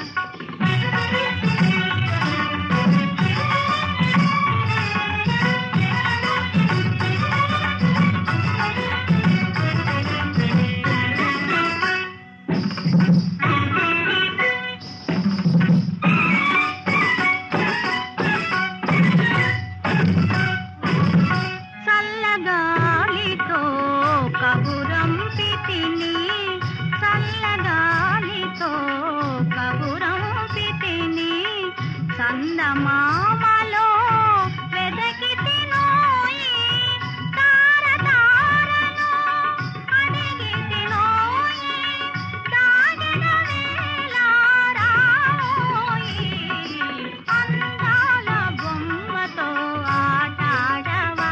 చల్లగాలితో కబురంపితిని చల్లగాలితో కబురంపితిని చందమామలో వెదకి తినోయి తార తారను అడిగి తినోయి దాగిన వేళ రావోయి అందాల బొమ్మతో ఆటాడవా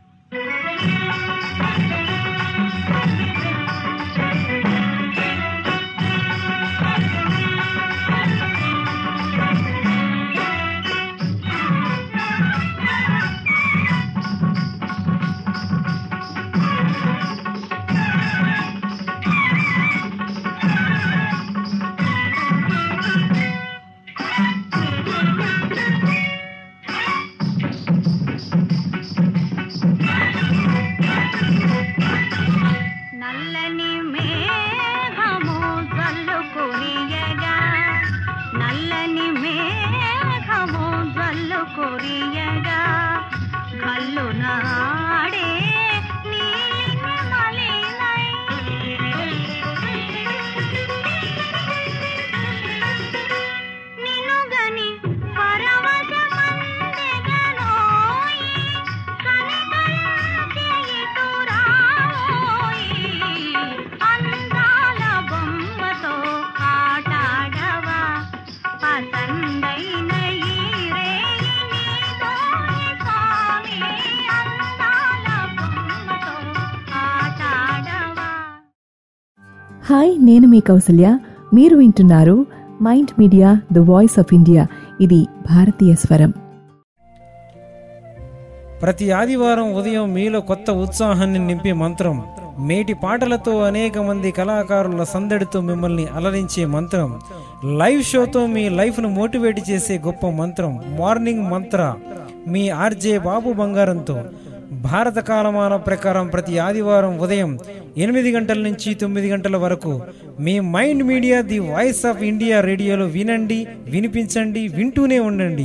నల్లని మేఘము జల్లు కురియగా నల్లని మేఘము జల్లు కురియగా కల్లు నాడే నీలిన మలినై నినుగని పరవశమందెగనోయి కనికరించే ఇటురావోయి అందాల బొమ్మతో ఆటాడవా పసందైన హాయ్ నేను మీ కౌసల్య మీరు వింటున్నారు Mind Media the voice of India ఇది భారతీయ స్వరం ప్రతి ఆదివారం ఉదయం మీలో కొత్త ఉత్సాహాన్ని నింపే మంత్రం మేటి పాటలతో అనేక మంది కళాకారుల సందడితో మిమ్మల్ని అలరించే మంత్రం లైవ్ షోతో మీ లైఫ్ను మోటివేట్ చేసే గొప్ప మంత్రం మార్నింగ్ మంత్ర మీ ఆర్జే బాబు బంగారంతో భారత కాలమాన ప్రకారం ప్రతి ఆదివారం ఉదయం ఎనిమిది గంటల నుంచి తొమ్మిది గంటల వరకు మీ Mind Media the voice of India రేడియోలో వినండి వినిపించండి వింటూనే ఉండండి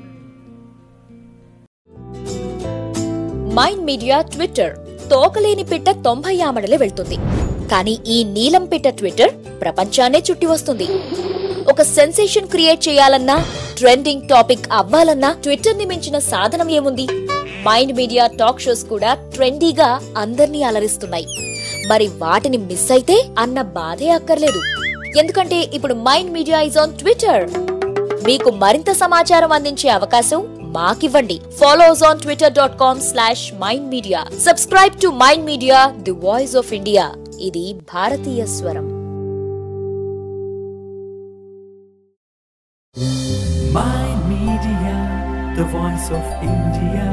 మైండ్ మీడియా ట్విట్టర్ తోకలేని పిట్ట తొంభై ఆమడలే వెళ్తుంది కానీ ఈ నీలం పిట్ట ట్విట్టర్ ప్రపంచాన్నే చుట్టి వస్తుంది ఒక సెన్సేషన్ క్రియేట్ చేయాలన్నా ట్రెండింగ్ టాపిక్ అవ్వాలన్నా ట్విట్టర్ ని మించిన సాధనం ఏముంది మైండ్ మీడియా టాక్ షోస్ కూడా ట్రెండీగా అందర్నీ అలరిస్తున్నాయి మరి వాటిని మిస్ అయితే అన్న బాధే అక్కర్లేదు ఎందుకంటే ఇప్పుడు Mind Media is on Twitter మీకు మరింత సమాచారం అందించే అవకాశం మాకివ్వండి follows on Twitter dot com slash Mind Media subscribe to Mind Media the voice of India ఇది భారతీయ స్వరం Mind Media, the voice of India.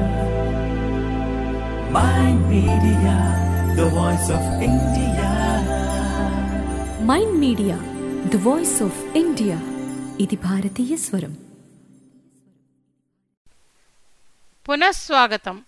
Mind Media, the voice of India. Mind Media the voice of India ఇది భారతీయ స్వరం పునఃస్వాగతం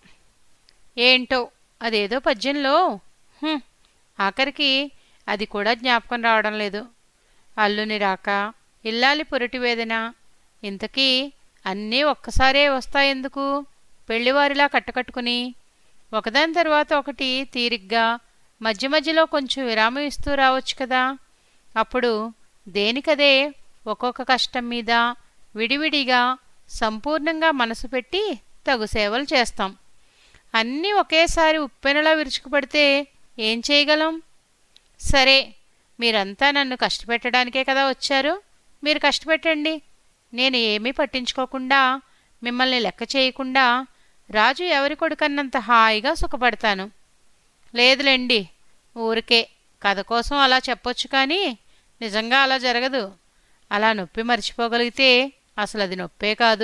ఏంటో అదేదో పద్యంలో హ్మ్, ఆఖరికి అది కూడా జ్ఞాపకం రావడం లేదు అల్లుని రాక ఇల్లాలి పురటి వేదన ఇంతకీ అన్నీ ఒక్కసారే వస్తాయెందుకు పెళ్లివారిలా కట్టకట్టుకుని ఒకదాని తర్వాత ఒకటి తీరిగ్గా మధ్య మధ్యలో కొంచెం విరామం ఇస్తూ రావచ్చు కదా అప్పుడు దేనికదే ఒక్కొక్క కష్టం మీద విడివిడిగా సంపూర్ణంగా మనసు పెట్టి తగు సేవలు చేస్తాం అన్నీ ఒకేసారి ఉప్పెనలా విరుచుకుపడితే ఏం చేయగలం సరే మీరంతా నన్ను కష్టపెట్టడానికే కదా వచ్చారు మీరు కష్టపెట్టండి నేను ఏమీ పట్టించుకోకుండా మిమ్మల్ని లెక్క చేయకుండా రాజు ఎవరి కొడుకన్నంత హాయిగా సుఖపడతాను లేదులేండి ఊరికే కథ కోసం అలా చెప్పొచ్చు కానీ నిజంగా అలా జరగదు అలా నొప్పి మర్చిపోగలిగితే అసలు అది నొప్పే కాదు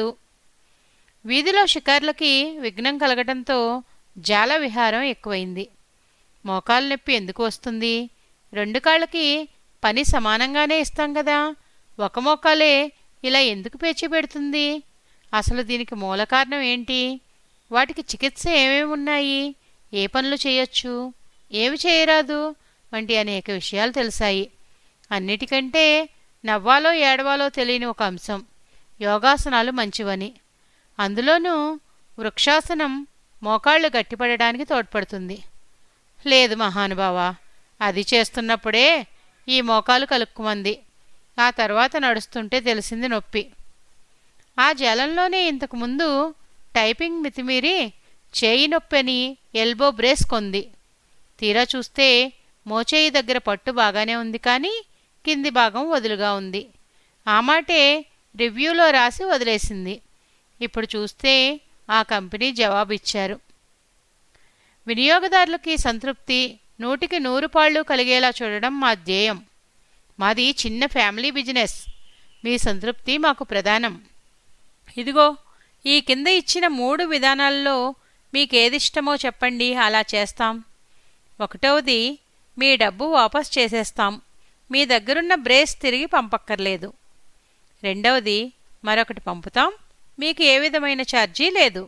వీధిలో షికార్లకి విఘ్నం కలగడంతో జాల విహారం ఎక్కువైంది మోకాలు నొప్పి ఎందుకు వస్తుంది రెండు కాళ్ళకి పని సమానంగానే ఇస్తాం కదా ఒక మోకాలే ఇలా ఎందుకు పేచి పెడుతుంది అసలు దీనికి మూల కారణం ఏంటి వాటికి చికిత్స ఏమేమి ఉన్నాయి ఏ పనులు చేయొచ్చు ఏమి చేయరాదు వంటి అనేక విషయాలు తెలిసాయి అన్నిటికంటే నవ్వాలో ఏడవాలో తెలియని ఒక అంశం యోగాసనాలు మంచివని అందులోనూ వృక్షాసనం మోకాళ్ళు గట్టిపడడానికి తోడ్పడుతుంది లేదు మహానుభావ అది చేస్తున్నప్పుడే ఈ మోకాలు కలుక్కుమంది ఆ తర్వాత నడుస్తుంటే తెలిసింది నొప్పి ఆ జలంలోనే ఇంతకుముందు టైపింగ్ మితిమీరి చేయి నొప్పని ఎల్బో బ్రేస్ కొంది తీరా చూస్తే మోచేయి దగ్గర పట్టు బాగానే ఉంది కానీ కింది భాగం వదులుగా ఉంది ఆ మాటే రివ్యూలో రాసి వదిలేసింది ఇప్పుడు చూస్తే ఆ కంపెనీ జవాబిచ్చారు వినియోగదారులకి సంతృప్తి నూటికి నూరు పాళ్ళు కలిగేలా చూడడం మా ధ్యేయం మాది చిన్న ఫ్యామిలీ బిజినెస్ మీ సంతృప్తి మాకు ప్రధానం ఇదిగో ఈ కింద ఇచ్చిన మూడు విధానాల్లో మీకేదిష్టమో చెప్పండి అలా చేస్తాం ఒకటవది మీ డబ్బు వాపస్ చేసేస్తాం మీ దగ్గరున్న బ్రేస్ తిరిగి పంపక్కర్లేదు రెండవది మరొకటి పంపుతాం మీకు ఏ విధమైన ఛార్జీ లేదు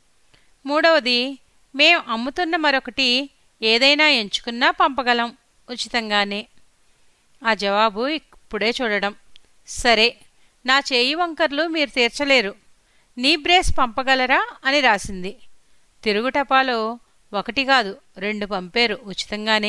మూడవది మేం అమ్ముతున్న మరొకటి ఏదైనా ఎంచుకున్నా పంపగలం ఉచితంగానే ఆ జవాబు ఇప్పుడే చూడడం సరే నా చేయి వంకర్లు మీరు తీర్చలేరు నీ బ్రేస్ పంపగలరా అని రాసింది తిరుగు టపాలో ఒకటి కాదు రెండు పంపారు ఉచితంగానే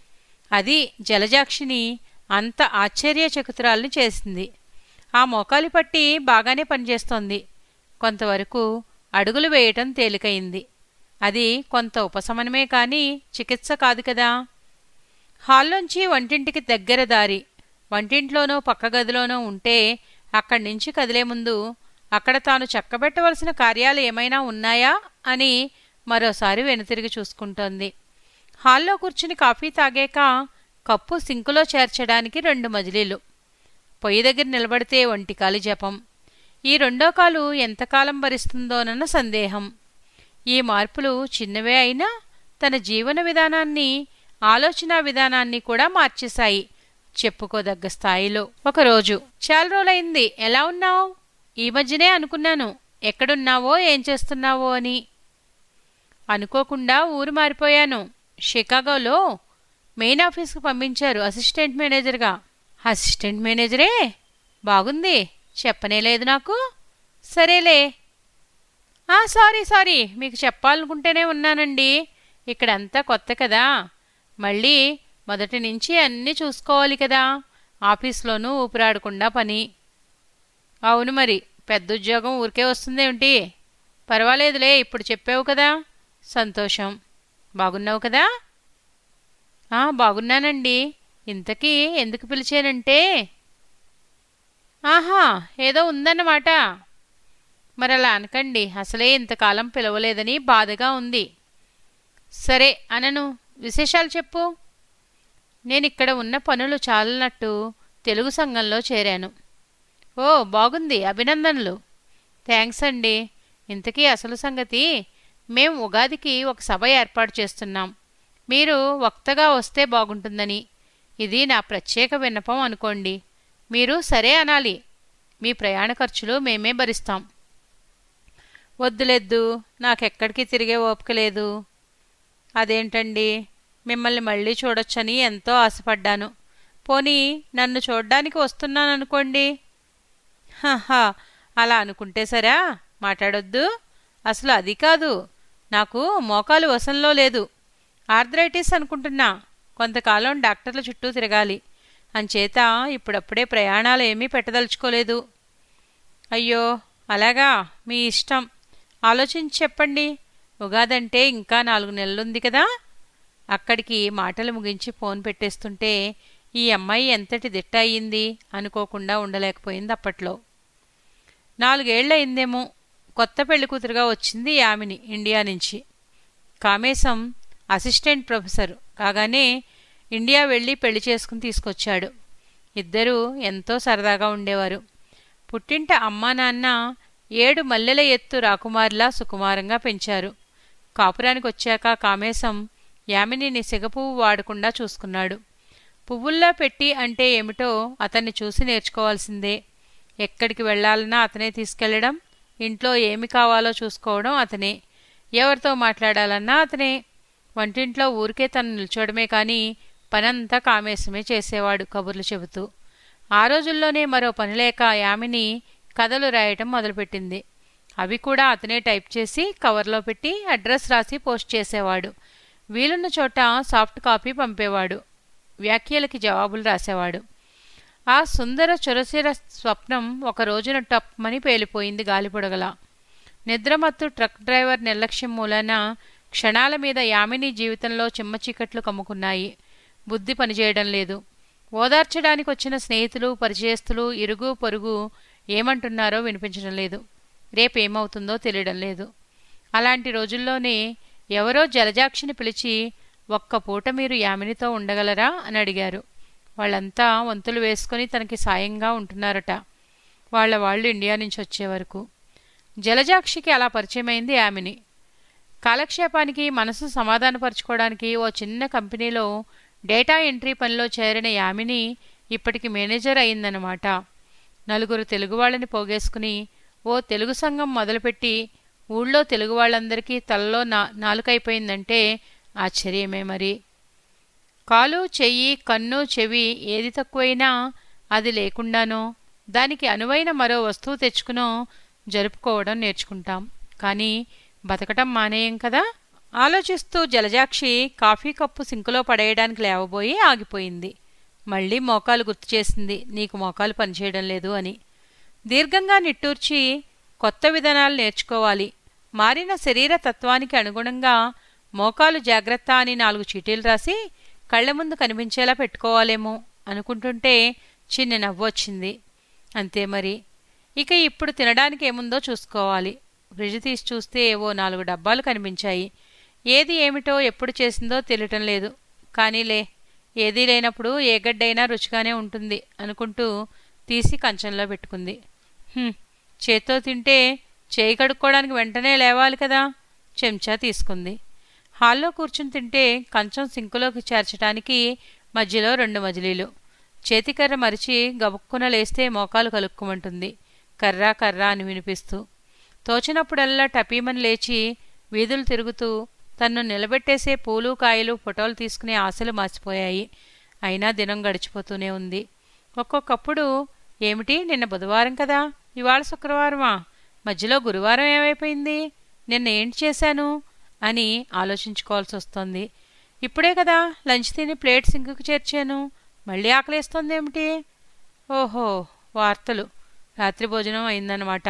అది జలజాక్షిని అంత ఆశ్చర్యచకుతురాల్ని చేసింది ఆ మోకాలి పట్టి బాగానే పనిచేస్తోంది కొంతవరకు అడుగులు వేయటం తేలికయింది అది కొంత ఉపశమనమే కాని చికిత్స కాదు కదా హాల్లోంచి వంటింటికి దగ్గర దారి వంటింట్లోనో పక్క గదిలోనో ఉంటే అక్కడి నుంచి కదిలే ముందు అక్కడ తాను చక్కబెట్టవలసిన కార్యాలు ఏమైనా ఉన్నాయా అని మరోసారి వెనుతిరిగి చూసుకుంటోంది హాల్లో కూర్చుని కాఫీ తాగాక కప్పు సింకులో చేర్చడానికి రెండు మజిలీలు పొయ్యి దగ్గర నిలబడితే ఒంటికాలి జపం ఈ రెండో కాలు ఎంతకాలం భరిస్తుందోనన్న సందేహం ఈ మార్పులు చిన్నవే అయినా తన జీవన విధానాన్ని ఆలోచన విధానాన్ని కూడా మార్చేశాయి చెప్పుకోదగ్గ స్థాయిలో ఒకరోజు చాలా రోజులైంది ఎలా ఉన్నావు ఈ మధ్యనే అనుకున్నాను ఎక్కడున్నావో ఏం చేస్తున్నావో అని అనుకోకుండా ఊరు మారిపోయాను షికాగోలో మెయిన్ ఆఫీస్కి పంపించారు అసిస్టెంట్ మేనేజర్గా అసిస్టెంట్ మేనేజరే బాగుంది చెప్పనే లేదు నాకు సరేలే ఆ సారీ సారీ మీకు చెప్పాలనుకుంటేనే ఉన్నానండి ఇక్కడంతా కొత్త కదా మళ్ళీ మొదటి నుంచి అన్నీ చూసుకోవాలి కదా ఆఫీస్లోనూ ఊపిరాడకుండా పని అవును మరి పెద్ద ఉద్యోగం ఊరికే వస్తుందేమిటి పర్వాలేదులే ఇప్పుడు చెప్పావు కదా సంతోషం బాగున్నావు కదా ఆ బాగున్నానండి ఇంతకీ ఎందుకు పిలిచానంటే ఆహా ఏదో ఉందన్నమాట మరి అలా అనకండి అసలే ఇంతకాలం పిలవలేదని బాధగా ఉంది సరే అనను విశేషాలు చెప్పు నేను ఇక్కడ ఉన్న పనులు చాలనట్టు తెలుగు సంఘంలో చేరాను ఓ బాగుంది అభినందనలు థ్యాంక్స్ అండి ఇంతకీ అసలు సంగతి మేం ఉగాదికి ఒక సభ ఏర్పాటు చేస్తున్నాం మీరు వక్తగా వస్తే బాగుంటుందని ఇది నా ప్రత్యేక విన్నపం అనుకోండి మీరు సరే అనాలి మీ ప్రయాణ ఖర్చులు మేమే భరిస్తాం వద్దులెద్దు నాకెక్కడికి తిరిగే ఓపిక లేదు అదేంటండి మిమ్మల్ని మళ్ళీ చూడొచ్చని ఎంతో ఆశపడ్డాను పోనీ నన్ను చూడ్డానికి వస్తున్నాననుకోండి హహా అలా అనుకుంటే సరా మాట్లాడొద్దు అసలు అది కాదు నాకు మోకాలు వశంలో లేదు ఆర్థరైటిస్ అనుకుంటున్నా కొంతకాలం డాక్టర్ల చుట్టూ తిరగాలి అంచేత ఇప్పుడప్పుడే ప్రయాణాలు ఏమీ పెట్టదలుచుకోలేదు అయ్యో అలాగా మీ ఇష్టం ఆలోచించి చెప్పండి ఉగాదంటే ఇంకా నాలుగు నెలలుంది కదా అక్కడికి మాటలు ముగించి ఫోన్ పెట్టేస్తుంటే ఈ అమ్మాయి ఎంతటి దిట్ట అయ్యింది అనుకోకుండా ఉండలేకపోయింది అప్పట్లో నాలుగేళ్లయిందేమో కొత్త పెళ్లి కూతురుగా వచ్చింది యామిని ఇండియా నుంచి కామేశం అసిస్టెంట్ ప్రొఫెసర్ కాగానే ఇండియా వెళ్ళి పెళ్లి చేసుకుని తీసుకొచ్చాడు ఇద్దరూ ఎంతో సరదాగా ఉండేవారు పుట్టింట అమ్మా నాన్న ఏడు మల్లెల ఎత్తు రాకుమారిలా సుకుమారంగా పెంచారు కాపురానికి వచ్చాక కామేశం యామినిని సిగపువ్వు వాడకుండా చూసుకున్నాడు పువ్వుల్లో పెట్టి అంటే ఏమిటో అతన్ని చూసి నేర్చుకోవాల్సిందే ఎక్కడికి వెళ్లాలన్నా అతనే తీసుకెళ్లడం ఇంట్లో ఏమి కావాలో చూసుకోవడం అతనే ఎవరితో మాట్లాడాలన్నా అతనే వంటింట్లో ఊరికే తను నిల్చోవడమే కానీ పనంతా కామేశమే చేసేవాడు కబుర్లు చెబుతూ ఆ రోజుల్లోనే మరో పనిలేక యామిని కథలు రాయటం మొదలుపెట్టింది అవి కూడా అతనే టైప్ చేసి కవర్లో పెట్టి అడ్రస్ రాసి పోస్ట్ చేసేవాడు వీలున్న చోట సాఫ్ట్ కాపీ పంపేవాడు వ్యాఖ్యలకి జవాబులు రాసేవాడు ఆ సుందర చొరసిర స్వప్నం ఒక రోజున టప్మని పేలిపోయింది గాలిపొడగల నిద్రమత్తు ట్రక్ డ్రైవర్ నిర్లక్ష్యం మూలాన క్షణాల మీద యామిని జీవితంలో చిమ్మచీకట్లు కమ్ముకున్నాయి బుద్ధి పనిచేయడం లేదు ఓదార్చడానికి వచ్చిన స్నేహితులు పరిచయస్తులు ఇరుగు పొరుగు ఏమంటున్నారో వినిపించడం లేదు రేపేమవుతుందో తెలియడం లేదు అలాంటి రోజుల్లోనే ఎవరో జలజాక్షిని పిలిచి ఒక్క పూట మీరు యామినితో ఉండగలరా అని అడిగారు వాళ్ళంతా వంతులు వేసుకొని తనకి సాయంగా ఉంటున్నారట వాళ్ళ వాళ్ళు ఇండియా నుంచి వచ్చే వరకు జలజాక్షికి అలా పరిచయమైంది యామిని కాలక్షేపానికి మనసు సమాధానపరచుకోవడానికి ఓ చిన్న కంపెనీలో డేటా ఎంట్రీ పనిలో చేరిన యామిని ఇప్పటికి మేనేజర్ అయిందన్నమాట నలుగురు తెలుగు వాళ్ళని పోగేసుకుని ఓ తెలుగు సంఘం మొదలుపెట్టి ఊళ్ళో తెలుగు వాళ్ళందరికీ తలలో నా నాలుకైపోయిందంటే ఆశ్చర్యమే మరి కాలు చెయ్యి కన్ను చెవి ఏది తక్కువైనా అది లేకుండానో దానికి అనువైన మరో వస్తువు తెచ్చుకునో జరుపుకోవడం నేర్చుకుంటాం కానీ బతకటం మానేయం కదా ఆలోచిస్తూ జలజాక్షి కాఫీ కప్పు సింకులో పడేయడానికి లేవబోయి ఆగిపోయింది మళ్ళీ మోకాలు గుర్తు చేసింది నీకు మోకాలు పనిచేయడం లేదు అని దీర్ఘంగా నిట్టూర్చి కొత్త విధానాలు నేర్చుకోవాలి మారిన శరీర తత్వానికి అనుగుణంగా మోకాలు జాగ్రత్త అని నాలుగు చీటీలు రాసి కళ్ళ ముందు కనిపించేలా పెట్టుకోవాలేమో అనుకుంటుంటే చిన్న నవ్వొచ్చింది అంతే మరి ఇక ఇప్పుడు తినడానికి ఏముందో చూసుకోవాలి ఫ్రిడ్జ్ తీసి చూస్తే ఏవో నాలుగు డబ్బాలు కనిపించాయి ఏది ఏమిటో ఎప్పుడు చేసిందో తెలియటం లేదు కానీలే ఏదీ లేనప్పుడు ఏ గడ్డైనా రుచిగానే ఉంటుంది అనుకుంటూ తీసి కంచంలో పెట్టుకుంది "హుం, చేత్తో తింటే చేయి కడుక్కోవడానికి వెంటనే లేవాలి కదా చెంచా తీసుకుంది హాల్లో కూర్చుని తింటే కంచం సింకులోకి చేర్చడానికి మధ్యలో రెండు మజిలీలు చేతికర్ర మరిచి గబుక్కున లేస్తే మోకాలు కలుక్కుమంటుంది కర్రా కర్రా అని వినిపిస్తూ తోచినప్పుడల్లా టపీమని లేచి వీధులు తిరుగుతూ తన్ను నిలబెట్టేసే పూలు కాయలు ఫోటోలు తీసుకునే ఆశలు మాసిపోయాయి అయినా దినం గడిచిపోతూనే ఉంది ఒక్కొక్కప్పుడు ఏమిటి నిన్న బుధవారం కదా ఇవాళ శుక్రవారమా మధ్యలో గురువారం ఏమైపోయింది నిన్న ఏంటి చేశాను అని ఆలోచించుకోవాల్సి వస్తోంది ఇప్పుడే కదా లంచ్ తిని ప్లేట్ సింకుకు చేర్చాను మళ్ళీ ఆకలేస్తోందేమిటి ఓహో వార్తలు రాత్రి భోజనం అయిందన్నమాట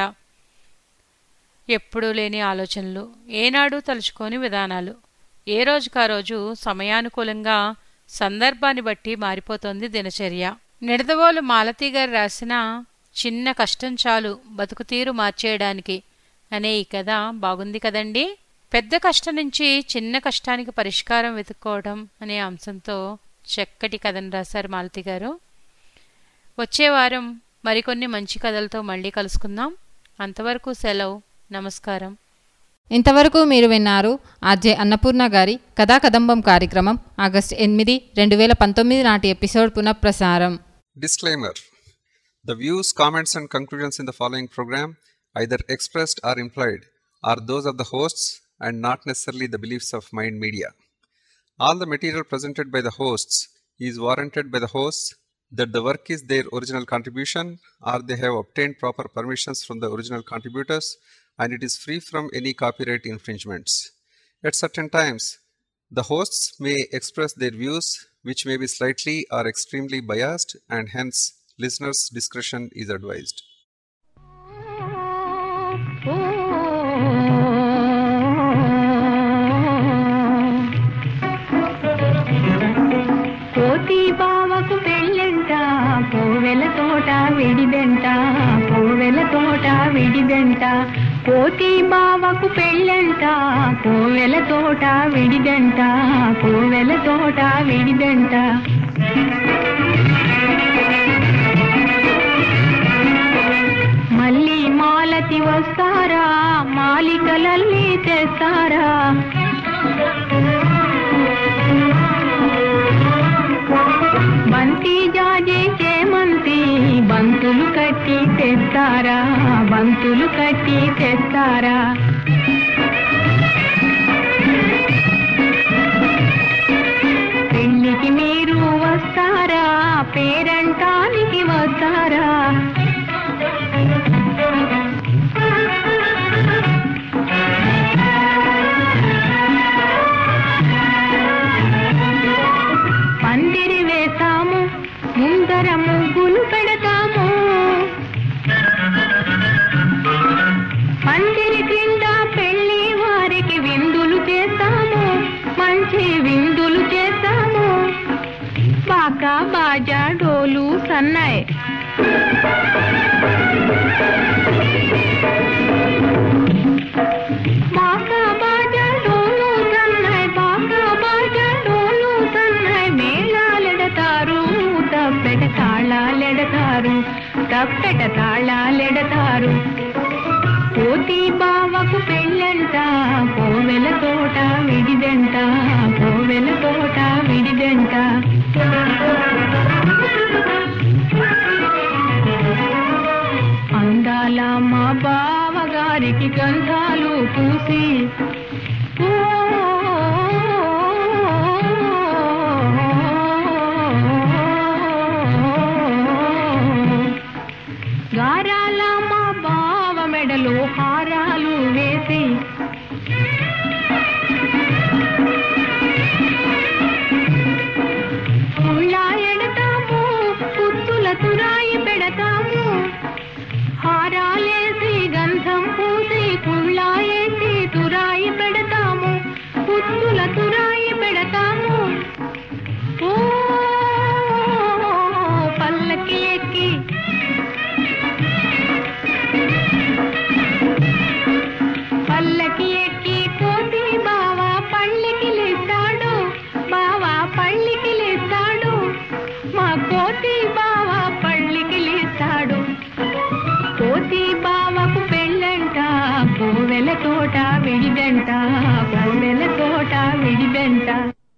ఎప్పుడూ లేని ఆలోచనలు ఏనాడు తలుచుకోని విధానాలు ఏ రోజుకా రోజు సమయానుకూలంగా సందర్భాన్ని బట్టి మారిపోతోంది దినచర్య నిడదవోలు మాలతీ గారు రాసిన చిన్న కష్టం చాలు బతుకుతీరు మార్చేయడానికి అనే ఈ కథ బాగుంది కదండి పెద్ద కష్టం నుంచి చిన్న కష్టానికి పరిష్కారం వెతుక్కోవడం అనే అంశంతో చక్కటి కథను రాశారు మాలతి గారు వచ్చే వారం మరికొన్ని మంచి కథలతో మళ్ళీ కలుసుకుందాం అంతవరకు సెలవు నమస్కారం ఇంతవరకు మీరు విన్నారు ఆర్జే అన్నపూర్ణ గారి కథా కదంబం కార్యక్రమం ఆగస్టు ఎనిమిది రెండు వేల పంతొమ్మిది నాటి ఎపిసోడ్ పునఃప్రసారం Disclaimer The views, comments, and conclusions in the following program, either expressed or implied, are those of the hosts and not necessarily the beliefs of Mind Media. All the material presented by the hosts is warranted by the hosts that the work is their original contribution or they have obtained proper permissions from the original contributors and it is free from any copyright infringements. At certain times, the hosts may express their views, which may be slightly or extremely biased, and hence listeners' discretion is advised. కోతి బావకు పెళ్ళంట కోవెల తోట విడిదంట కోవెల తోట విడిదంట కోతి బావకు పెళ్ళంట కోవెల తోట విడిదంట కోవెల తోట విడిదంట మళ్ళీ మాలతి వస్తారా మాలికలల్లి తెస్తారా బంతి జాజే చేమంతి బంతులు కట్టి తెస్తారా బంతులు కట్టి తెస్తారా పెళ్లికి మీరు వస్తారా పేరంటానికి వస్తారా పందిరి వేస్తాము ముందర ముగ్గులు పెడతాము పందిరి క్రింద పెళ్లి వారికి విందులు చేస్తాము మంచి విందులు చేస్తాము బాకా బాజా డోలు సన్నాయి బాకా బాజా డోలు సన్నాయి బాకా బాజా డోలు సన్నాయి మేళాలెడతారు తప్పెట తాళాలెడతారు తప్పెట తాళాలెడతారు కోతి బావకు పెళ్ళంట కోవెల తోట విడిదంట కోవెల తోట విడిదంట అందాల మా బావగారికి గంధాలు పూసి ఓ గారాల మా బావ మెడలో హారాలు వేసి ముళ్ళ ఎడతా పోతి బావ పళ్ళికి లేస్తాడు పోతి బావకు పెళ్ళంట కోవెల తోట విడిదంట కోవెల తోట విడిదంట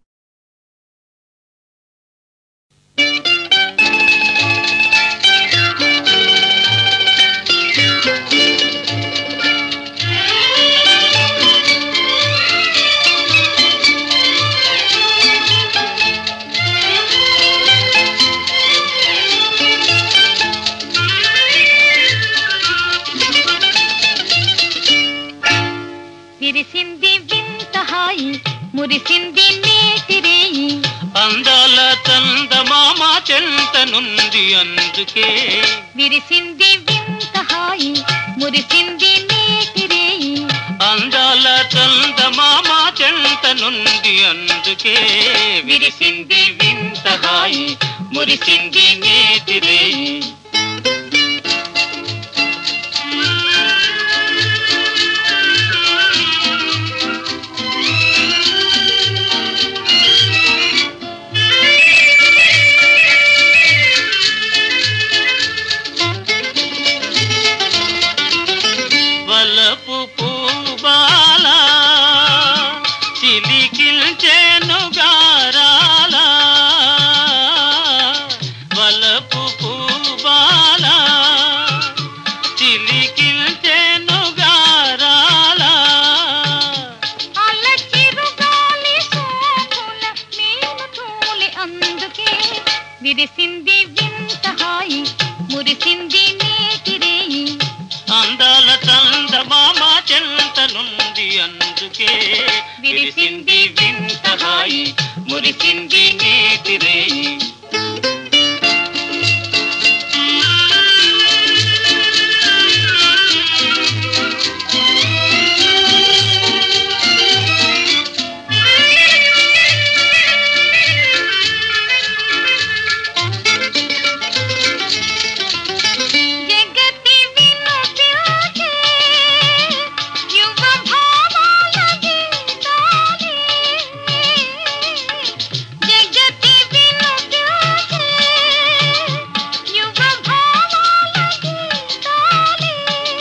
విరిసింది వింత హాయి మురిసింది నేటి రేయి అందాల చందమామ చెంతనుంది అందుకే విరిసింది వింత హాయి మురిసింది నేటి రేయి అందాల చందమామ చెంతనుంది అందుకే విరిసింది వింత హాయి మురిసింది నేటి రేయి వలపు పూబాల చిలికిల్చేను గారాల వలపు పూబాల చిలికిల్చేను గారాల అల్లచిరుగాలి సోకుల నేను తోలి అందుకే విరిసింది వింత హాయి మురిసింది నేటి రేయి అందాల చందమామ చెంతనుంది అందుకే విరిసింది వింత హాయి మురిసింది నేటి రేయి జగతి వినుతికే యువ భావాల గీతాలే జగతి వినుతికే యువ భావాల గీతాలే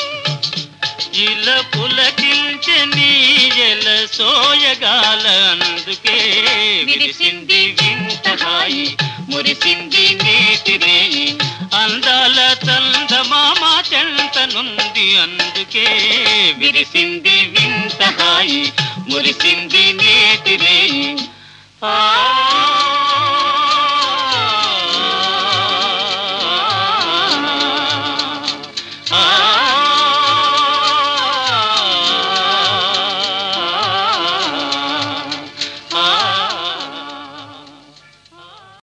ఇల పులకించె నీయల సోయగాల అందుకే విరిసింది వింత హాయి మురిసింది నేటి రేయి అందాల చందమామ చెంతనుంది అందుకే విరిసింది వింత హాయి మురిసింది నేటి రేయి ఆ